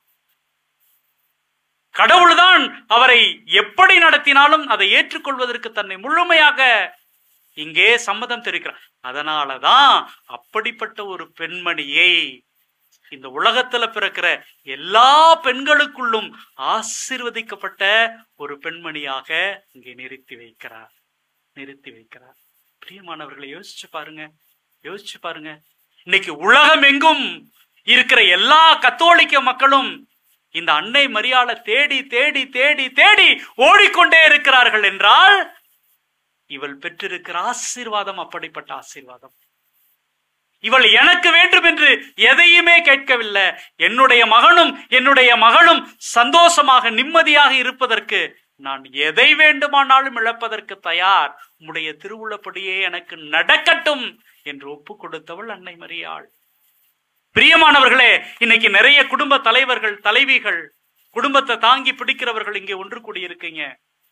கடவுள்தான் அவரை எப்படி நடத்தினாலும் அதை ஏற்றுக்கொள்வதற்கு தன்னை முழுமையாக இங்கே சம்மதம் தெரிவிக்கிறார் அதனாலதான் அப்படிப்பட்ட ஒரு பெண்மணியை இந்த உலகத்துல பிறக்கிற எல்லா பெண்களுக்குள்ளும் ஆசீர்வதிக்கப்பட்ட ஒரு பெண்மணியாக இங்கே நிறுத்தி வைக்கிறார் நிறுத்தி வைக்கிறார் பிரியமானவர்களை யோசிச்சு பாருங்க யோசிச்சு பாருங்க இன்னைக்கு உலகம் எங்கும் இருக்கிற எல்லா கத்தோலிக்க மக்களும் இந்த அன்னை மரியாதை தேடி தேடி தேடி தேடி ஓடிக்கொண்டே இருக்கிறார்கள் என்றால் இவள் பெற்றிருக்கிற ஆசீர்வாதம் அப்படிப்பட்ட ஆசீர்வாதம் இவள் எனக்கு வேண்டும் என்று எதையுமே கேட்கவில்லை என்னுடைய மகனும் என்னுடைய மகளும் சந்தோஷமாக நிம்மதியாக இருப்பதற்கு நான் எதை வேண்டுமானாலும் இழப்பதற்கு தயார் உம்முடைய திருவுள்ளப்படியே எனக்கு நடக்கட்டும் என்று ஒப்பு கொடுத்தவள் அன்னை மரியாள் பிரியமானவர்களே இன்னைக்கு நிறைய குடும்ப தலைவர்கள் தலைவிகள் குடும்பத்தை தாங்கி பிடிக்கிறவர்கள் இங்கே ஒன்று கூடியிருக்கீங்க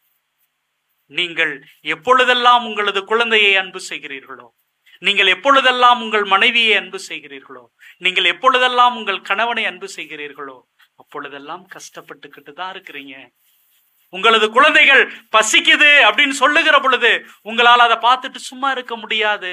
நீங்கள் எப்பொழுதெல்லாம் உங்களது குழந்தையை அன்பு செய்கிறீர்களோ நீங்கள் எப்பொழுதெல்லாம் உங்கள் மனைவியை அன்பு செய்கிறீர்களோ நீங்கள் எப்பொழுதெல்லாம் உங்கள் கணவனை அன்பு செய்கிறீர்களோ அப்பொழுதெல்லாம் கஷ்டப்பட்டுக்கிட்டு தான் இருக்கிறீங்க உங்களது குழந்தைகள் பசிக்குது அப்படின்னு சொல்லுகிற பொழுது உங்களால் அதை பார்த்துட்டு சும்மா இருக்க முடியாது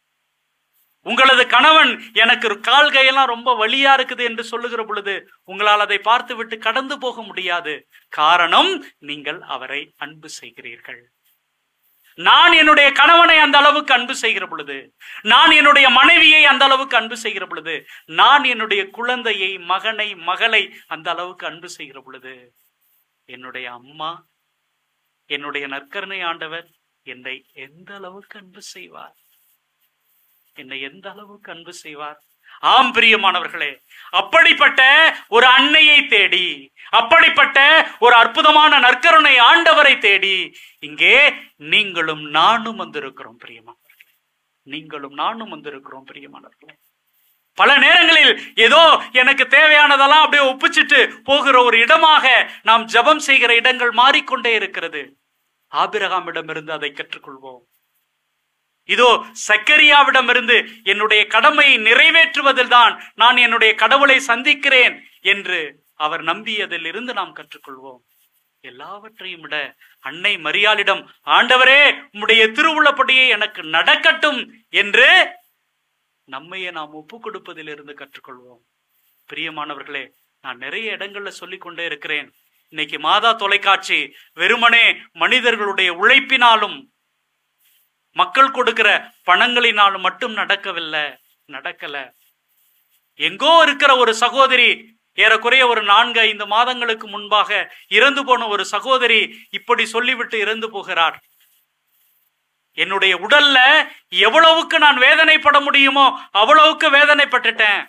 உங்களது கணவன் எனக்கு ஒரு கால் கையெல்லாம் ரொம்ப வலியா இருக்குது என்று சொல்லுகிற பொழுது உங்களால் அதை பார்த்து விட்டு கடந்து போக முடியாது காரணம் நீங்கள் அவரை அன்பு செய்கிறீர்கள் நான் என்னுடைய கணவனை அந்த அளவுக்கு அன்பு செய்கிற பொழுது நான் என்னுடைய மனைவியை அந்த அளவுக்கு அன்பு செய்கிற பொழுது நான் என்னுடைய குழந்தையை மகனை மகளை அந்த அளவுக்கு அன்பு செய்கிற பொழுது என்னுடைய அம்மா என்னுடைய நற்கருணை ஆண்டவர் என்னை எந்த அளவுக்கு அன்பு செய்வார் என்னை எந்த அளவுக்கு அன்பு செய்வார் ஆம் பிரியமானவர்களே அப்படிப்பட்ட ஒரு அன்னையை தேடி அப்படிப்பட்ட ஒரு அற்புதமான நற்கருணை ஆண்டவரை தேடி இங்கே நீங்களும் நானும் வந்திருக்கிறோம் பிரியமானவர்களே நீங்களும் நானும் வந்திருக்கிறோம் பிரியமானவர்களே பல நேரங்களில் ஏதோ எனக்கு தேவையானதெல்லாம் அப்படியே ஒப்பிச்சிட்டு போகிற ஒரு இடமாக நாம் ஜெபம் செய்கிற இடங்கள் மாறிக்கொண்டே இருக்கிறது ஆபிரகாமிடமிருந்து அதை கற்றுக்கொள்வோம் இதோ சக்கரியாவிடமிருந்து என்னுடைய கடமையை நிறைவேற்றுவதில் தான் நான் என்னுடைய கடவுளை சந்திக்கிறேன் என்று அவர் நம்பியதில் இருந்து நாம் கற்றுக்கொள்வோம் எல்லாவற்றையும் விட அன்னை மரியாளிடம் ஆண்டவரே உம்முடைய திருவுள்ளப்படியே எனக்கு நடக்கட்டும் என்று நம்மையே நாம் ஒப்பு கொடுப்பதிலிருந்து கற்றுக்கொள்வோம் பிரியமானவர்களே நான் நிறைய இடங்கள்ல சொல்லிக் கொண்டே இருக்கிறேன் இன்னைக்கு மாதா தொலைக்காட்சி வெறுமனே மனிதர்களுடைய உழைப்பினாலும் மக்கள் கொடுக்கிற பணங்களினாலும் மட்டும் நடக்கவில்லை நடக்கல எங்கோ இருக்கிற ஒரு சகோதரி ஏறக்குறைய ஒரு நான்கு ஐந்து மாதங்களுக்கு முன்பாக இறந்து போன ஒரு சகோதரி இப்படி சொல்லிவிட்டு இறந்து போகிறார் என்னுடைய உடல்ல எவ்வளவுக்கு நான் வேதனைப்பட முடியுமோ அவ்வளவுக்கு வேதனைப்பட்டுட்டேன்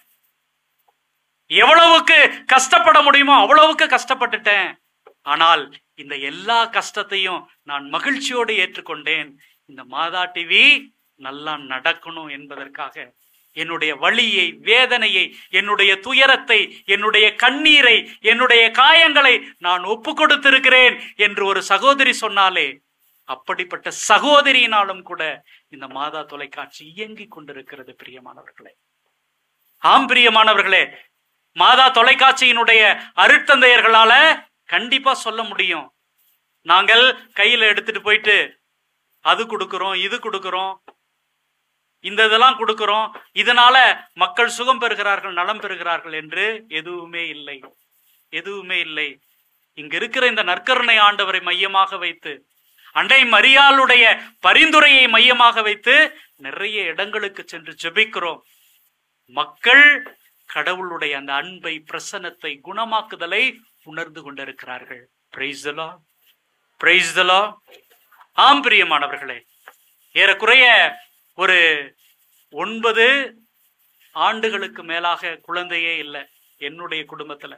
எவ்வளவுக்கு கஷ்டப்பட முடியுமோ அவ்வளவுக்கு கஷ்டப்பட்டுட்டேன் ஆனால் இந்த எல்லா கஷ்டத்தையும் நான் மகிழ்ச்சியோடு ஏற்றுக்கொண்டேன் இந்த மாதா டிவி நல்லா நடக்கணும் என்பதற்காக என்னுடைய வலியை வேதனையை என்னுடைய துயரத்தை என்னுடைய கண்ணீரை என்னுடைய காயங்களை நான் ஒப்பு கொடுத்திருக்கிறேன் என்று ஒரு சகோதரி சொன்னாலே அப்படிப்பட்ட சகோதரியினாலும் கூட இந்த மாதா தொலைக்காட்சி இயங்கிக் கொண்டிருக்கிறது பிரியமானவர்களே ஆம் பிரியமானவர்களே மாதா தொலைக்காட்சியினுடைய அருட்தந்தையர்களால கண்டிப்பா சொல்ல முடியும் நாங்கள் கையில எடுத்துட்டு போயிட்டு அது கொடுக்கிறோம் இது கொடுக்கிறோம் இந்த இதெல்லாம் கொடுக்கிறோம் இதனால மக்கள் சுகம் பெறுகிறார்கள் நலம் பெறுகிறார்கள் என்று எதுவுமே இல்லை எதுவுமே இல்லை இங்க இருக்கிற இந்த நற்கருணை ஆண்டவரை மையமாக வைத்து அண்டை மரியாளுடைய பரிந்துரையை மையமாக வைத்து நிறைய இடங்களுக்கு சென்று ஜெபிக்கிறோம் மக்கள் கடவுளுடைய அந்த அன்பை பிரசன்னத்தை குணமாக்குதலை உணர்ந்து கொண்டிருக்கிறார்கள் பிரைஸ் பிரைஸ் ஆம் பிரியமானவர்களே ஏறக்குறைய ஒரு ஒன்பது ஆண்டுகளுக்கு மேலாக குழந்தையே இல்லை என்னுடைய குடும்பத்துல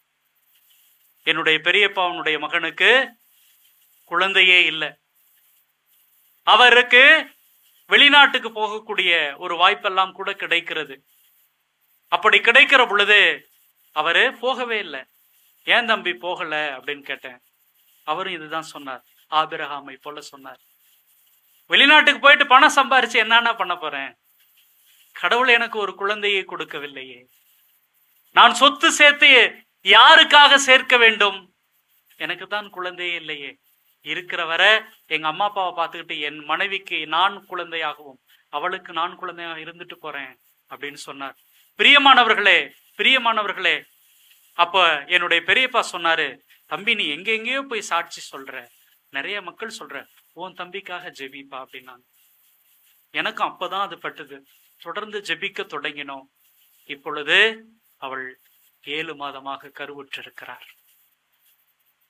என்னுடைய பெரியப்பாவனுடைய மகனுக்கு குழந்தையே இல்லை அவருக்கு வெளிநாட்டுக்கு போகக்கூடிய ஒரு வாய்ப்பெல்லாம் கூட கிடைக்கிறது அப்படி கிடைக்கிற பொழுது அவரு போகவே இல்லை ஏன் தம்பி போகல அப்படின்னு கேட்டேன் அவரும் இதுதான் சொன்னார் ஆபிரகாமை போல சொன்னார் வெளிநாட்டுக்கு போயிட்டு பணம் சம்பாரிச்சு என்னென்ன பண்ண போறேன் கடவுள் எனக்கு ஒரு குழந்தையை கொடுக்கவில்லையே நான் சொத்து சேர்த்து யாருக்காக சேர்க்க வேண்டும் எனக்கு தான் குழந்தையே இல்லையே இருக்கிற வரை எங்க அம்மா அப்பாவை பார்த்துக்கிட்டு என் மனைவிக்கு நான் குழந்தையாகவும் அவளுக்கு நான் குழந்தையாக இருந்துட்டு போறேன் அப்படின்னு சொன்னார் பிரியமானவர்களே பிரியமானவர்களே அப்ப என்னுடைய பெரியப்பா சொன்னாரு தம்பி நீ எங்க எங்கேயோ போய் சாட்சி சொல்ற நிறைய மக்கள் சொல்ற உன் தம்பிக்காக ஜெபிப்பா அப்படின்னாங்க எனக்கும் அப்பதான் அது பட்டுது தொடர்ந்து ஜெபிக்க தொடங்கினோம் இப்பொழுது அவள் ஏழு மாதமாக கருவுற்றிருக்கிறார்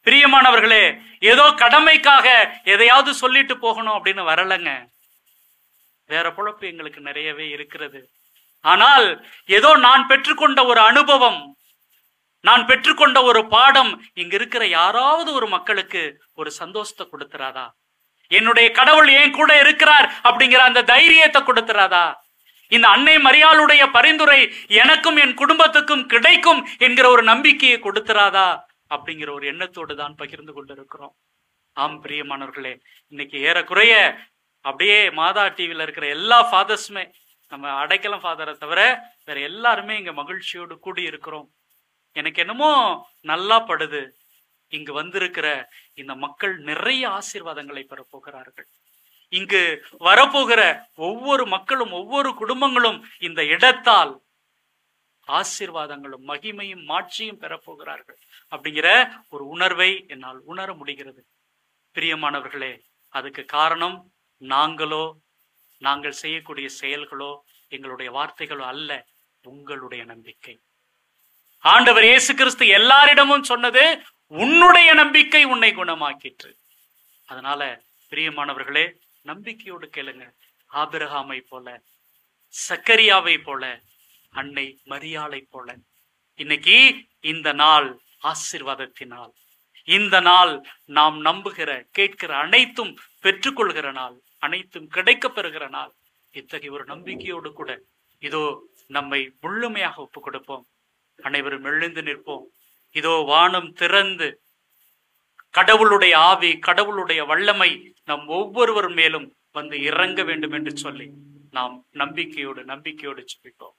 பிரியமானவர்களே ஏதோ கடமைக்காக எதையாவது சொல்லிட்டு போகணும் அப்படின்னு வரலங்க வேற பொழப்பு எங்களுக்கு நிறையவே இருக்கிறது ஆனால் ஏதோ நான் பெற்றுக்கொண்ட ஒரு அனுபவம் நான் பெற்றுக்கொண்ட ஒரு பாடம் இங்க இருக்கிற யாராவது ஒரு மக்களுக்கு ஒரு சந்தோஷத்தை கொடுத்துறாதா என்னுடைய கடவுள் ஏன் கூட இருக்கிறார் அப்படிங்கிற அந்த தைரியத்தை கொடுத்துறாதா இந்த அன்னை மரியாளுடைய பரிந்துரை எனக்கும் என் குடும்பத்துக்கும் கிடைக்கும் என்கிற ஒரு நம்பிக்கையை கொடுத்துறாதா அப்படிங்கிற ஒரு எண்ணத்தோடு தான் பகிர்ந்து கொண்டிருக்கிறோம் ஆம் பிரியமானவர்களே இன்னைக்கு ஏறக்குறைய அப்படியே மாதா டிவில இருக்கிற எல்லா ஃபாதர்ஸுமே நம்ம அடைக்கலம் ஃபாதரை தவிர வேற எல்லாருமே இங்க மகிழ்ச்சியோடு கூடி இருக்கிறோம் எனக்கு என்னமோ நல்லா படுது இங்கு வந்திருக்கிற இந்த மக்கள் நிறைய ஆசீர்வாதங்களை பெறப் போகிறார்கள் இங்கு வரப்போகிற ஒவ்வொரு மக்களும் ஒவ்வொரு குடும்பங்களும் இந்த இடத்தால் ஆசீர்வாதங்களும் மகிமையும் மாட்சியும் பெறப்போகிறார்கள் அப்படிங்கிற ஒரு உணர்வை என்னால் உணர முடிகிறது பிரியமானவர்களே அதுக்கு காரணம் நாங்களோ நாங்கள் செய்யக்கூடிய செயல்களோ எங்களுடைய வார்த்தைகளோ அல்ல உங்களுடைய நம்பிக்கை ஆண்டவர் இயேசு கிறிஸ்து எல்லாரிடமும் சொன்னது உன்னுடைய நம்பிக்கை உன்னை குணமாக்கிற்று அதனால பிரியமானவர்களே நம்பிக்கையோடு கேளுங்க ஆபிரகாமை போல சக்கரியாவை போல அன்னை மரியாளை போல இன்னைக்கு இந்த நாள் ஆசிர்வாதத்தினால் இந்த நாள் நாம் நம்புகிற கேட்கிற அனைத்தும் பெற்றுக்கொள்கிற நாள் அனைத்தும் கிடைக்க பெறுகிற நாள் இத்தகைய ஒரு நம்பிக்கையோடு கூட இதோ நம்மை முழுமையாக ஒப்பு கொடுப்போம் அனைவரும் எழுந்து நிற்போம் இதோ வானம் திறந்து கடவுளுடைய ஆவி கடவுளுடைய வல்லமை நம் ஒவ்வொருவர் மேலும் வந்து இறங்க வேண்டும் என்று சொல்லி நாம் நம்பிக்கையோடு நம்பிக்கையோடு சொல்லிட்டோம்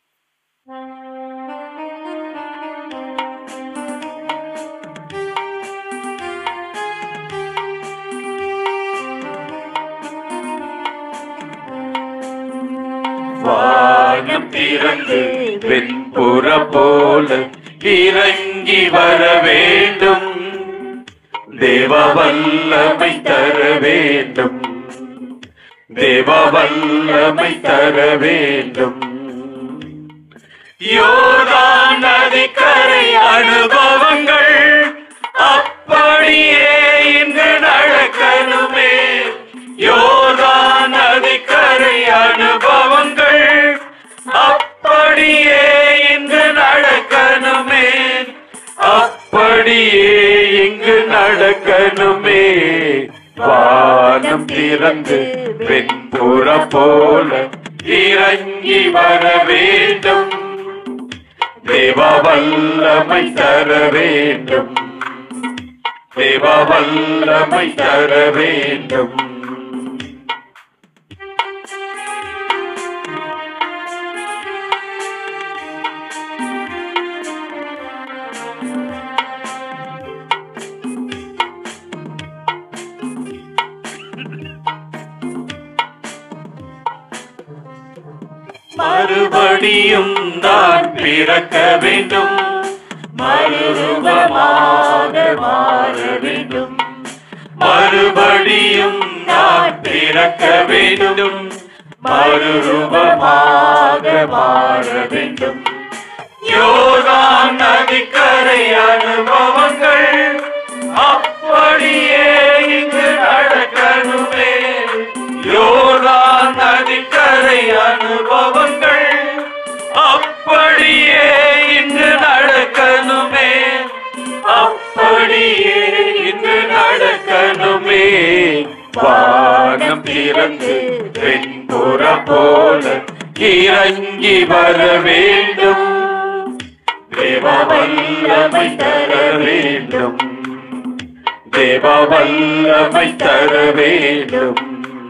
வானம் திறந்து வெண்புற போல இறங்கி வர வேண்டும் தேவ வல்லமை தர வேண்டும் தேவ வல்லமை தர வேண்டும் யோர்தான் நதிக்கரை அனுபவங்கள் அப்படியே இன்று நடக்கணுமே யோர்தான் நதிக்கரை அனுபவங்கள் அப்படியே இங்கு நடக்கணுமே அப்படியே இங்கு நடக்கணுமே வானம் திறந்து வெண்புற போல இறங்கி வர வேண்டும் தேவ வல்லமை தர வேண்டும் தேவ வல்லமை தர வேண்டும் மறுபடியும் நான் பிறக்க வேண்டும் மறுரூபமாக மாற வேண்டும் மறுபடியும் நான் பிறக்க வேண்டும் மறுரூபமாக மாற வேண்டும் யோதான் நதிக்கரை அனுபவங்கள் அப்படியே இங்கு நடக்கணுமே யோதான் நதிக்கரை அனுபவங்கள் அப்படியே இங்கு நடக்கணுமே அப்படியே இங்கு நடக்கணுமே வானம் திறந்து வெண்புற போல இறங்கி வர வேண்டும் தேவ வல்லமை தர வேண்டும் தேவ வல்லமை தர வேண்டும்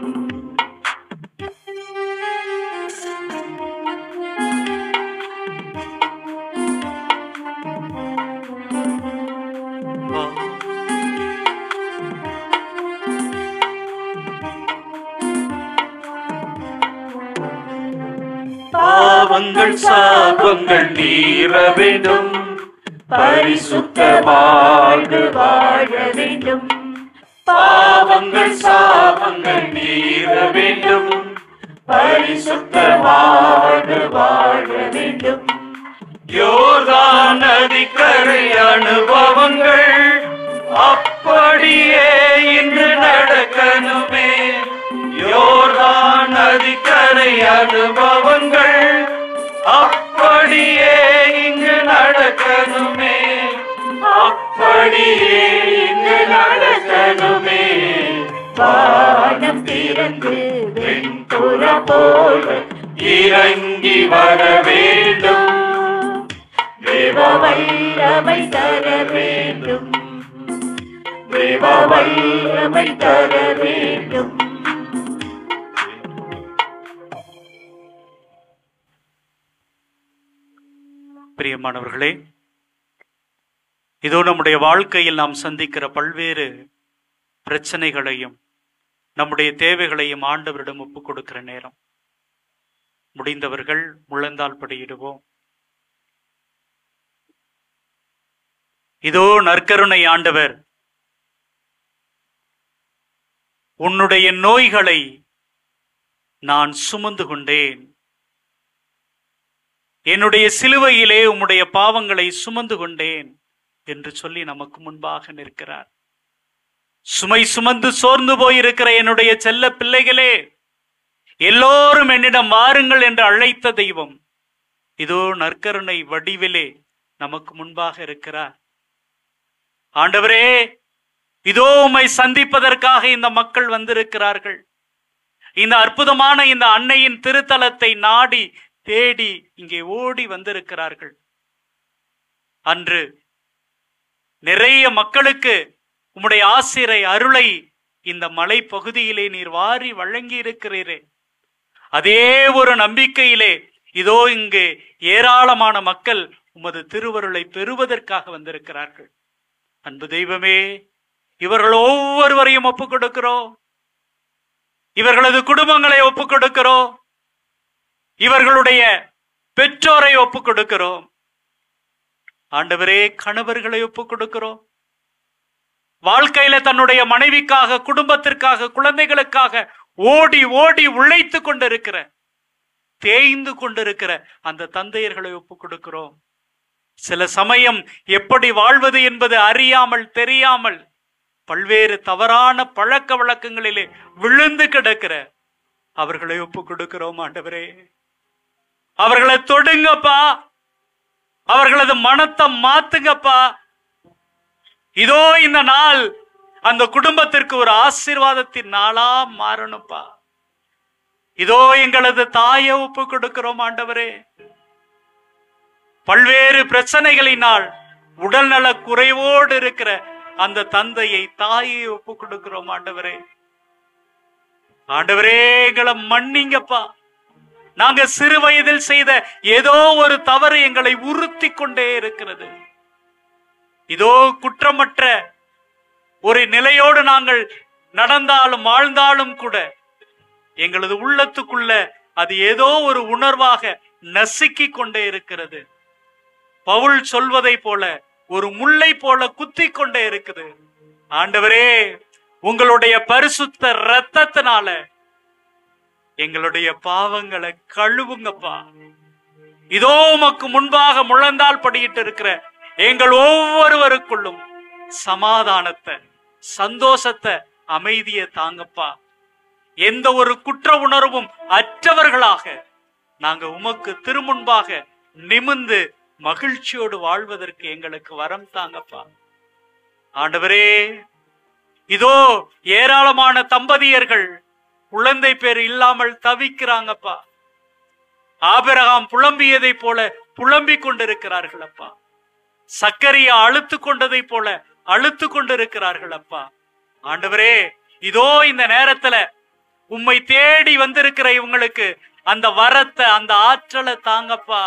பாவங்கள் சாபங்கள் நீர வேண்டும் பரிசுத்த வாழ்வு வாழ வேண்டும் பாவங்கள் சாபங்கள் நீர வேண்டும் பரிசுத்த வாழ்வு வாழ வேண்டும் யோர்தான் நதிக்கரை அனுபவங்கள் அப்ப அனுபவங்கள் அப்படியே இங்கு நடக்கணுமே அப்படியே இங்கு நடக்கணுமே வானம் திறந்து வெண்புற போல இறங்கி வர வேண்டும் தேவ வல்லமை தர வேண்டும் தேவ வல்லமை தர வேண்டும் பிரியமானவர்களே இதோ நம்முடைய வாழ்க்கையில் நாம் சந்திக்கிற பல்வேறு பிரச்சனைகளையும் நம்முடைய தேவைகளையும் ஆண்டவரிடம் ஒப்புக் கொடுக்கிற நேரம் முடிந்தவர்கள் முழந்தால் படியிடுவோம் இதோ நற்கருணை ஆண்டவர் உன்னுடைய நோய்களை நான் சுமந்து கொண்டேன் என்னுடைய சிலுவையிலே உம்முடைய பாவங்களை சுமந்து கொண்டேன் என்று சொல்லி நமக்கு முன்பாக நிற்கிறார் சுமை சுமந்து சோர்ந்து போயிருக்கிற என்னுடைய செல்ல பிள்ளைகளே எல்லோரும் என்னிடம் வாருங்கள் என்று அழைத்த தெய்வம் இதோ நற்கருணை வடிவிலே நமக்கு முன்பாக இருக்கிறார் ஆண்டவரே இதோ உம்மை சந்திப்பதற்காக இந்த மக்கள் வந்திருக்கிறார்கள் இந்த அற்புதமான இந்த அன்னையின் திருத்தலத்தை நாடி தேடி இங்கே ஓடி வந்திருக்கிறார்கள் அன்று நிறைய மக்களுக்கு உம்முடைய ஆசிரை அருளை இந்த மலை பகுதியிலே நீர் வாரி வழங்கி இருக்கிறீரே அதே ஒரு நம்பிக்கையிலே இதோ இங்கு ஏராளமான மக்கள் உமது திருவருளை பெறுவதற்காக வந்திருக்கிறார்கள் அன்பு தெய்வமே இவர்கள் ஒவ்வொருவரையும் ஒப்புக் கொடுக்கிறோம் இவர்களது குடும்பங்களை ஒப்புக் கொடுக்கிறோம் இவர்களுடைய பெற்றோரை ஒப்புக் கொடுக்கிறோம் ஆண்டவரே கணவர்களை ஒப்புக் கொடுக்கிறோம் வாழ்க்கையில தன்னுடைய மனைவிக்காக குடும்பத்திற்காக குழந்தைகளுக்காக ஓடி ஓடி உழைத்து கொண்டிருக்கிற தேய்ந்து கொண்டிருக்கிற அந்த தந்தையர்களை ஒப்புக் கொடுக்கிறோம் சில சமயம் எப்படி வாழ்வது என்பது அறியாமல் தெரியாமல் பல்வேறு தவறான பழக்க வழக்கங்களிலே விழுந்து கிடக்கிற அவர்களை ஒப்புக் கொடுக்கிறோம் ஆண்டவரே அவர்களை தொடுங்கப்பா அவர்களது மனத்தை மாத்துங்கப்பா இதோ இந்த நாள் அந்த குடும்பத்திற்கு ஒரு ஆசீர்வாதத்தின் நாளா மாறணும்ப்பா இதோ எங்களது தாயை ஒப்பு கொடுக்கிறோம் ஆண்டவரே பல்வேறு பிரச்சனைகளினால் உடல்நல குறைவோடு இருக்கிற அந்த தந்தையை தாயை ஒப்பு கொடுக்கிறோம் ஆண்டவரே ஆண்டவரே எங்களை மன்னிங்கப்பா நாங்க சிறு வயதில் செய்த ஏதோ ஒரு தவறு எங்களை உறுத்தி கொண்டே இருக்கிறது இதோ குற்றமற்ற ஒரு நிலையோடு நாங்கள் நடந்தாலும் வாழ்ந்தாலும் கூட எங்களது உள்ளத்துக்குள்ள அது ஏதோ ஒரு உணர்வாக நசுக்கிக் கொண்டே இருக்கிறது பவுல் சொல்வதை போல ஒரு முல்லை போல குத்தி கொண்டே இருக்குது ஆண்டவரே உங்களுடைய பரிசுத்த இரத்தத்தினால எங்களுடைய பாவங்களை கழுவுங்கப்பா இதோ உமக்கு முன்பாக முழந்தால் படியிட்டு இருக்கிற எங்கள் ஒவ்வொருவருக்குள்ளும் சமாதானத்தை சந்தோஷத்தை அமைதியை தாங்கப்பா எந்த ஒரு குற்ற உணர்வும் அற்றவர்களாக நாங்க உமக்கு திருமுன்பாக நிமிந்து மகிழ்ச்சியோடு வாழ்வதற்கு எங்களுக்கு வரம் தாங்கப்பா ஆண்டவரே இதோ ஏராளமான தம்பதியர்கள் குழந்தை பேர் இல்லாமல் தவிக்கிறாங்கப்பா ஆபிரகாம் புலம்பியதை போல புலம்பிக் கொண்டிருக்கிறார்கள் அப்பா சக்கரியா அழுத்து கொண்டதை போல அழுத்து கொண்டிருக்கிறார்கள் அப்பா ஆண்டவரே இதோ இந்த நேரத்துல உம்மை தேடி வந்திருக்கிற இவங்களுக்கு அந்த வரத்தை அந்த ஆற்றலை தாங்கப்பா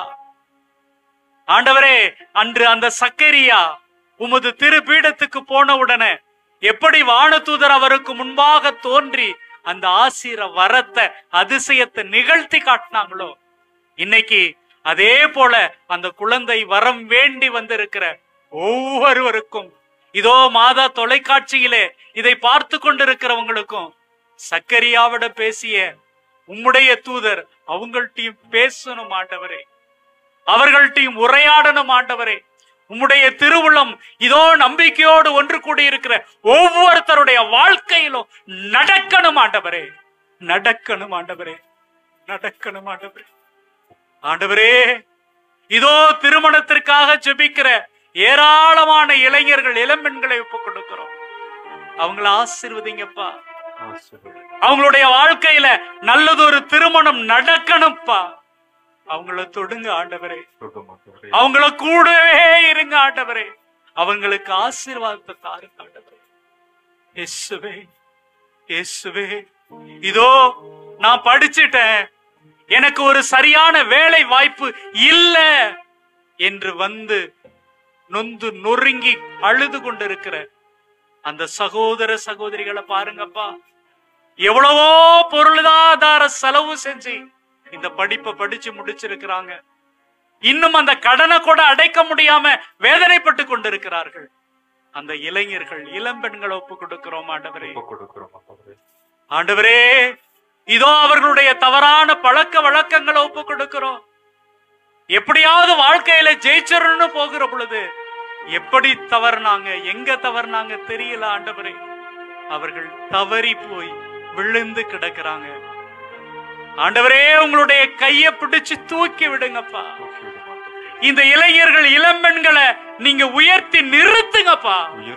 ஆண்டவரே அன்று அந்த சக்கரியா உமது திருப்பீடத்துக்கு போன உடனே எப்படி வானதூதர் அவருக்கு முன்பாக தோன்றி அந்த ஆசிர வரத்தை அதிசயத்தை நிகழ்த்தி காட்டினாங்களோ இன்னைக்கு அதே போல அந்த குழந்தை வரம் வேண்டி வந்திருக்கிற ஒவ்வொருவருக்கும் இதோ மாதா தொலைக்காட்சியிலே இதை பார்த்து கொண்டிருக்கிறவங்களுக்கும் சக்கரியாவிட பேசிய உம்முடைய தூதர் அவங்கள்ட்டையும் பேசணும் ஆண்டவரே அவர்கள்ட்டையும் உரையாடணும் ஆண்டவரே உம்முடைய திருவுளம் இதோ நம்பிக்கையோடு ஒன்று கூடியிருக்கிற ஒவ்வொருத்தருடைய வாழ்க்கையிலும் நடக்கணும் ஆண்டவரே நடக்கணும் ஆண்டவரே நடக்கணும் ஆண்டவரே ஆண்டவரே இதோ திருமணத்திற்காக ஜெபிக்கிற ஏராளமான இளைஞர்கள் இளம்பெண்களை ஒப்புக் கொடுக்கிறோம் அவங்கள ஆசீர்வதிங்கப்பா அவங்களுடைய வாழ்க்கையில நல்லதொரு திருமணம் நடக்கணும்ப்பா அவங்கள தொடுங்க ஆண்டவரே அவங்கள கூடவே இருங்க ஆண்டவரே அவங்களுக்கு ஆசீர்வாதத்தை தாருங்க ஆண்டவரே இயேசுவே இயேசுவே இதோ நான் படிச்சிட்டேன் எனக்கு ஒரு சரியான வேலை வாய்ப்பு இல்ல என்று வந்து நொந்து நொறுங்கி அழுது கொண்டிருக்கிற அந்த சகோதர சகோதரிகளை பாருங்கப்பா எவ்வளவோ பொருளாதார செலவு செஞ்சு இந்த படிப்பை படிச்சு முடிச்சிருக்கிறாங்க இன்னும் அந்த கடனை கூட அடைக்க முடியாம வேதனைப்பட்டு கொண்டிருக்கிறார்கள் அந்த இளைஞர்கள் இளம்பெண்களை ஒப்பு கொடுக்கிறோம் ஆண்டவரே ஆண்டவரே இதோ அவர்களுடைய தவறான பழக்க வழக்கங்களை ஒப்பு கொடுக்கிறோம் எப்படியாவது வாழ்க்கையில ஜெயிச்சிடணும்னு போகிற பொழுது எப்படி தவறுனாங்க எங்க தவறுனாங்க தெரியல ஆண்டவரே அவர்கள் தவறி போய் விழுந்து கிடக்குறாங்க ஆண்டவரே உங்களுடைய கைய பிடிச்சு தூக்கி விடுங்கப்பா இந்த இளைஞர்கள் இளம்பெண்களை நீங்க உயர்த்தி நிறுத்துங்கப்பா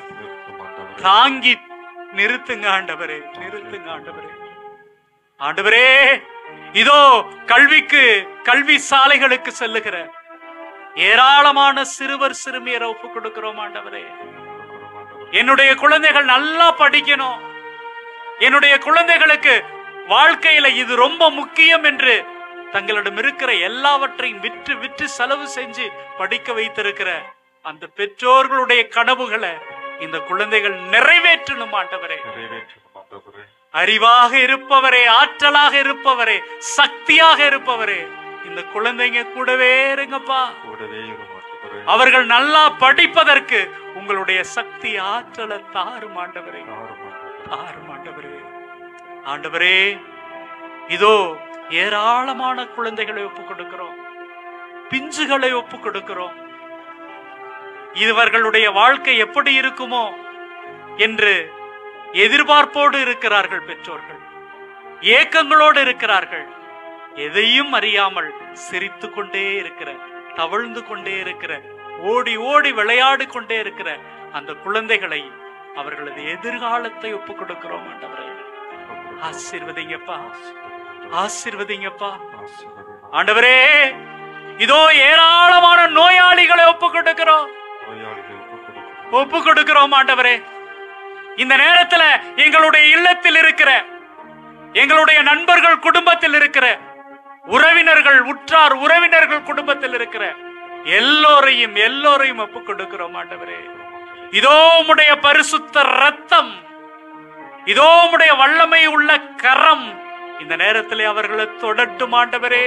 தாங்கி நிறுத்துங்க ஆண்டவரே நிறுத்துங்க ஆண்டவரே ஆண்டவரே இதோ கல்விக்கு கல்வி சாலைகளுக்கு செல்லுகிற ஏராளமான சிறுவர் சிறுமியரை ஒப்பு கொடுக்கிறோம் ஆண்டவரே என்னுடைய குழந்தைகள் நல்லா படிக்கணும் என்னுடைய குழந்தைகளுக்கு வாழ்க்கையில இது ரொம்ப முக்கியம் என்று தங்களிடம் இருக்கிற எல்லாவற்றையும் விற்று விற்று செலவு செஞ்சு படிக்க வைத்திருக்கிற அந்த பெற்றோர்களுடைய கனவுகளை இந்த குழந்தைகள் நிறைவேற்றணும் ஆண்டவரே அறிவாக இருப்பவரே ஆற்றலாக இருப்பவரே சக்தியாக இருப்பவரே இந்த குழந்தைங்க கூடவே இருங்கப்பா அவர்கள் நல்லா படிப்பதற்கு உங்களுடைய சக்தி ஆற்றலை தாரும் ஆண்டவரே தாரும் ஆண்டவரே ஆண்டவரே இதோ ஏராளமான குழந்தைகளை ஒப்பு கொடுக்கிறோம் பிஞ்சுகளை ஒப்பு கொடுக்கிறோம் இவர்களுடைய வாழ்க்கை எப்படி இருக்குமோ என்று எதிர்பார்ப்போடு இருக்கிறார்கள் பெற்றோர்கள் ஏக்கங்களோடு இருக்கிறார்கள் எதையும் அறியாமல் சிரித்து கொண்டே இருக்கிற தவழ்ந்து கொண்டே இருக்கிற ஓடி ஓடி விளையாடி கொண்டே இருக்கிற அந்த குழந்தைகளை அவர்களது எதிர்காலத்தை ஒப்பு கொடுக்கிறோம் ஆண்டவரே ஆசீர்வதிங்கப்பா ஆசீர்வதிங்கப்பா ஆண்டவரே இதோ ஏராளமான நோயாளிகளை ஒப்பு கொடுக்கிறோம் ஒப்பு கொடுக்கிறோம் ஆண்டவரே இந்த நேரத்துல எங்களுடைய இல்லத்தில் இருக்கிற எங்களுடைய நண்பர்கள் குடும்பத்தில் இருக்கிற உறவினர்கள் உற்றார் உறவினர்கள் குடும்பத்தில் இருக்கிற எல்லோரையும் எல்லோரையும் ஒப்பு கொடுக்கிறோம் ஆண்டவரே இதோ உம்முடைய பரிசுத்த ரத்தம் இதோ உம்முடைய வல்லமை உள்ள கரம் இந்த நேரத்திலே அவர்களை தொடட்டும் ஆண்டவரே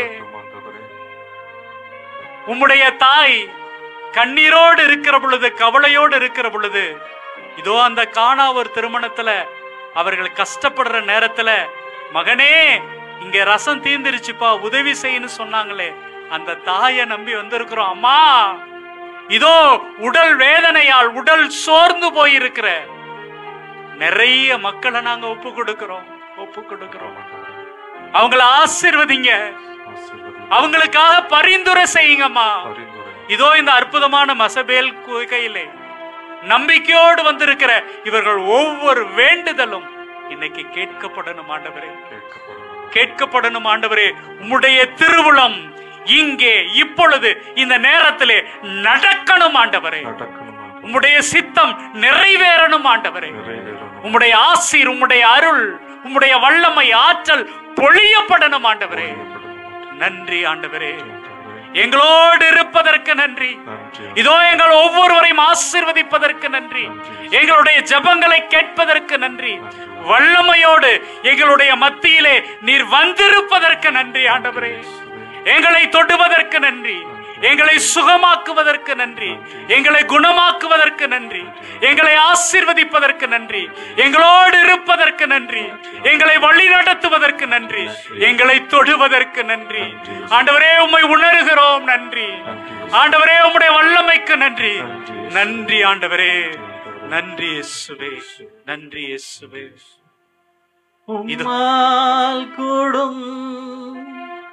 உம்முடைய தாய் கண்ணீரோடு இருக்கிற பொழுது கவலையோடு இருக்கிற பொழுது இதோ அந்த காணா ஒரு திருமணத்துல அவர்கள் கஷ்டப்படுற நேரத்துல மகனே இங்க ரசம் தீந்துருச்சுப்பா உதவி செய்யன்னு சொன்னாங்களே அந்த தாயை நம்பி வந்திருக்கிறோம் அம்மா இதோ உடல் வேதனையால் உடல் சோர்ந்து போயிருக்கிற நிறைய மக்களை நாங்க ஒப்பு கொடுக்கிறோம் ஒப்பு கொடுக்கிறோம் அவங்கள ஆசிர்வதிங்க அவங்களுக்காக பரிந்துரை செய்யுங்கம்மா இதோ இந்த அற்புதமான மசபேல் கையிலே நம்பிக்கையோடு வந்திருக்கிற இவர்கள் ஒவ்வொரு வேண்டுதலும் இன்னைக்கு கேட்கப்படணும் ஆண்டவரே கேட்கப்படணும் ஆண்டவரே உம்முடைய திருவுளம் இங்கே இப்பொழுது இந்த நேரத்திலே நடக்கணும் ஆண்டவரே உம்முடைய சித்தம் நிறைவேறணும் ஆண்டவரே உம்முடைய ஆசீர் உம்முடைய அருள் உம்முடைய வல்லமை ஆற்றல் பொழியப்படணும் ஆண்டவரே நன்றி ஆண்டவரே எங்களோடு இருப்பதற்கு நன்றி இதோ எங்கள் ஒவ்வொருவரையும் ஆசீர்வதிப்பதற்கு நன்றி எங்களுடைய ஜெபங்களை கேட்பதற்கு நன்றி வல்லமையோடு எங்களுடைய மத்தியிலே நீர் வந்திருப்பதற்கு நன்றி ஆண்டவரே எங்களை தொடுவதற்கு நன்றி எங்களை சுகமாக்குவதற்கு நன்றி எங்களை குணமாக்குவதற்கு நன்றி எங்களை ஆசீர்வதிப்பதற்கு நன்றி எங்களோடு இருப்பதற்கு நன்றி எங்களை வழி நடத்துவதற்கு நன்றி எங்களை தொடுவதற்கு நன்றி ஆண்டவரே உம்மை உணர்கிறோம் நன்றி ஆண்டவரே உம்முடைய வல்லமைக்கு நன்றி நன்றி ஆண்டவரே நன்றி இயேசுவே நன்றி இயேசுவே உம்மால் கூடும்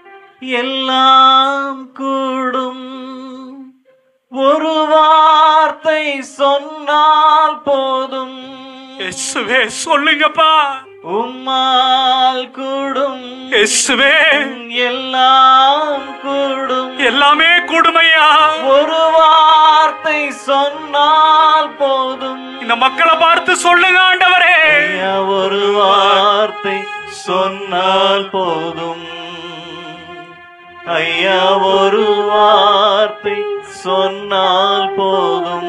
எல்லாம் கூடும் ஒரு வார்த்தை சொன்னால் போதும் இயேசுவே சொல்லுங்கப்பா உம்மால் கூடும் இயேசுவே எல்லாம் கூடும் எல்லாமே கொடுமையா ஒரு வார்த்தை சொன்னால் போதும் இந்த மக்களை பார்த்து சொல்லுங்க ஆண்டவரே ஐயா, ஒரு வார்த்தை சொன்னால் போதும் ஐயா ஒரு வார்த்தை சொன்னால் போதும்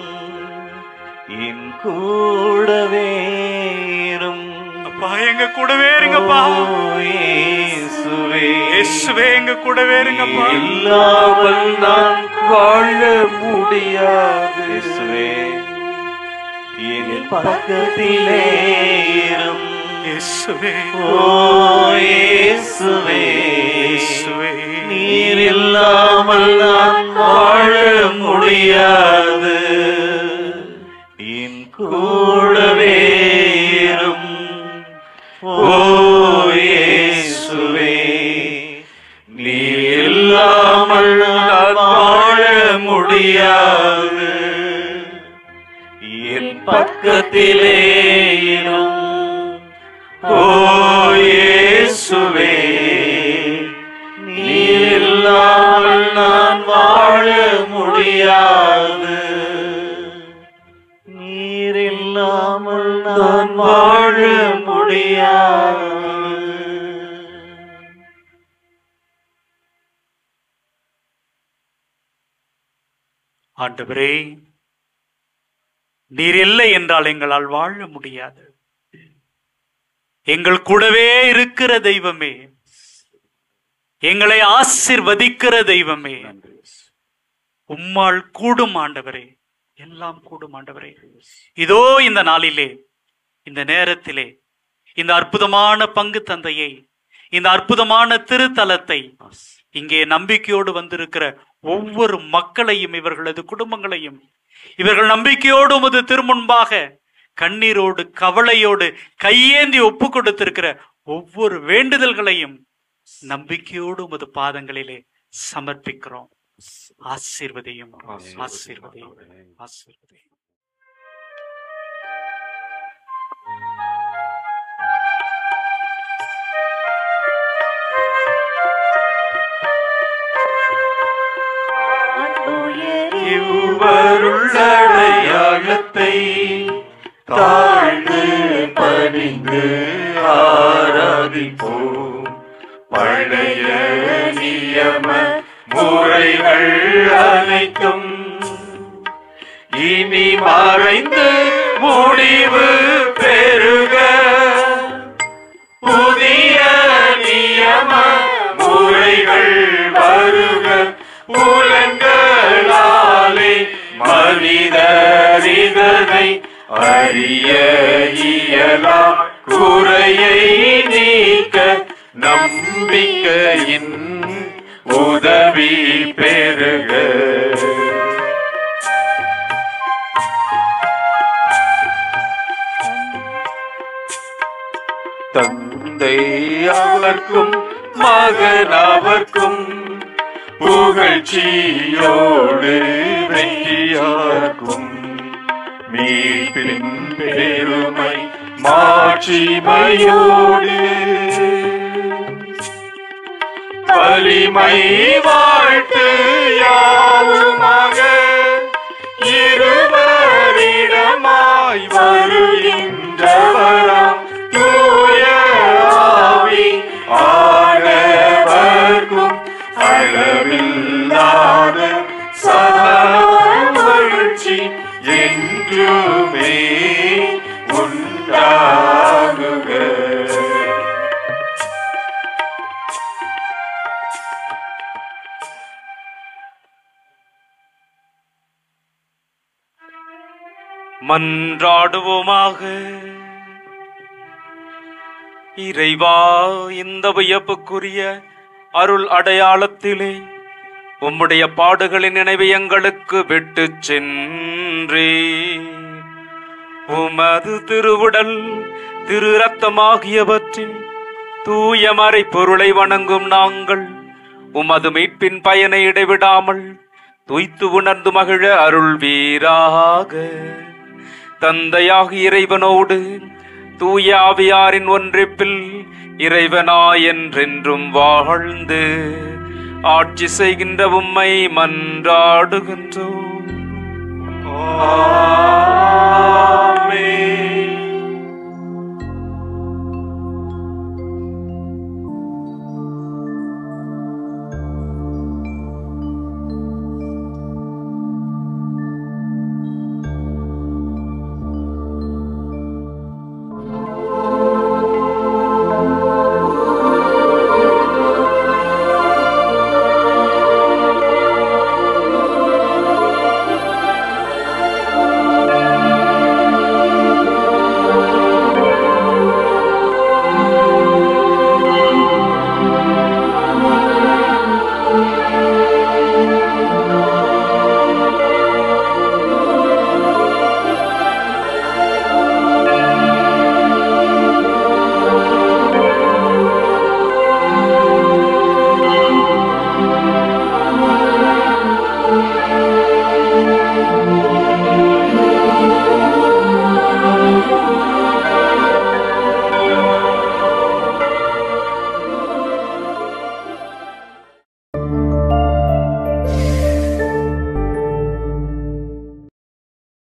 என் கூடவே இரும். அப்பா எங்க கூடவே இருங்கப்பா ஓ, இயேசுவே இயேசுவே எங்க கூடவே இருங்கப்பா இல்லாமல் நான் வாழ முடியாது இயேசுவே என் பக்கத்திலே இரும் இயேசுவே ஓ இயேசுவே இயேசுவே நீர் இல்லாமல் நான் வாழ முடியாது என் கூடவே இரும் ஓ இயேசுவே நீர் இல்லாமல் நான் வாழ முடியாது என் பக்கத்திலே இரும் ஓ இயேசுவே நீர் இல்லாமல் நான் வாழ முடியாது நீர் இல்லாமல் நான் வாழ முடியாது ஆண்டவரே நீர் இல்லை என்றால் எங்களால் வாழ முடியாது எங்கள் கூடவே இருக்கிற தெய்வமே எங்களை ஆசிர்வதிக்கிற தெய்வமே உம்மால் கூடும் ஆண்டவரே எல்லாம் கூடும் ஆண்டவரே இதோ இந்த நாளிலே இந்த நேரத்திலே இந்த அற்புதமான பங்கு தந்தையை இந்த அற்புதமான திருத்தலத்தை இங்கே நம்பிக்கையோடு வந்திருக்கிற ஒவ்வொரு மக்களையும் இவர்களது குடும்பங்களையும் இவர்கள் நம்பிக்கையோடு உமது திருமுன்பாக கண்ணீரோடு கவலையோடு கையேந்தி ஒப்பு கொடுத்திருக்கிற ஒவ்வொரு வேண்டுதல்களையும் நம்பிக்கையோடு உமது பாதங்களிலே சமர்ப்பிக்கிறோம் ஆசீர்வதியும் ஆசீர்வதியும் ஆசீர்வதியும் இவ்வருள்ளடையாளத்தை தாழ்ந்து பணிந்து ஆராதிப்போம் பழைய நியம முறைகள் அனைத்தும் இனி மறைந்து முடிவு பெறுக புதிய நியம முறைகள் வருக புலன்களாலே மனிதர் இதனை அறிய இயலா குறையை நீக்க நம்பிக்கையின் உதவி பெறுக தந்தை அவர்க்கும் மகன் அவர்க்கும் புகழ்ச்சியோடு வெற்றியார்க்கும் மீட்பின் பெருமை மாட்சிமையோடு வலிமை வாழ்த்து யாவுமாக இருவரிடமாய் வருகின்றவராம் தூய ஆவி ஆடவர்க்கும் அளவில்லாத சமழ்ச்சி என்றுமே உண்டாகுக மன்றாடுவோமாக இறைவா இந்த வியப்புக்குரிய அருள் அடையாளத்திலே உம்முடைய பாடுகளின் நினைவை எங்களுக்கு விட்டு சென்றே உமது திருவுடல் திரு ரத்தமாகியவற்றின் தூய மறை பொருளை வணங்கும் நாங்கள் உமது மீட்பின் பயனை இடைவிடாமல் துய்த்து உணர்ந்து மகிழ அருள்வீராக தந்தையாக இறைவனோடு தூய ஆவியாரின் ஒன்றிப்பில் இறைவனாய் என்றென்றும் வாழ்ந்து ஆட்சி செய்கின்ற உம்மை மன்றாடுகின்றோம் ஆமென்.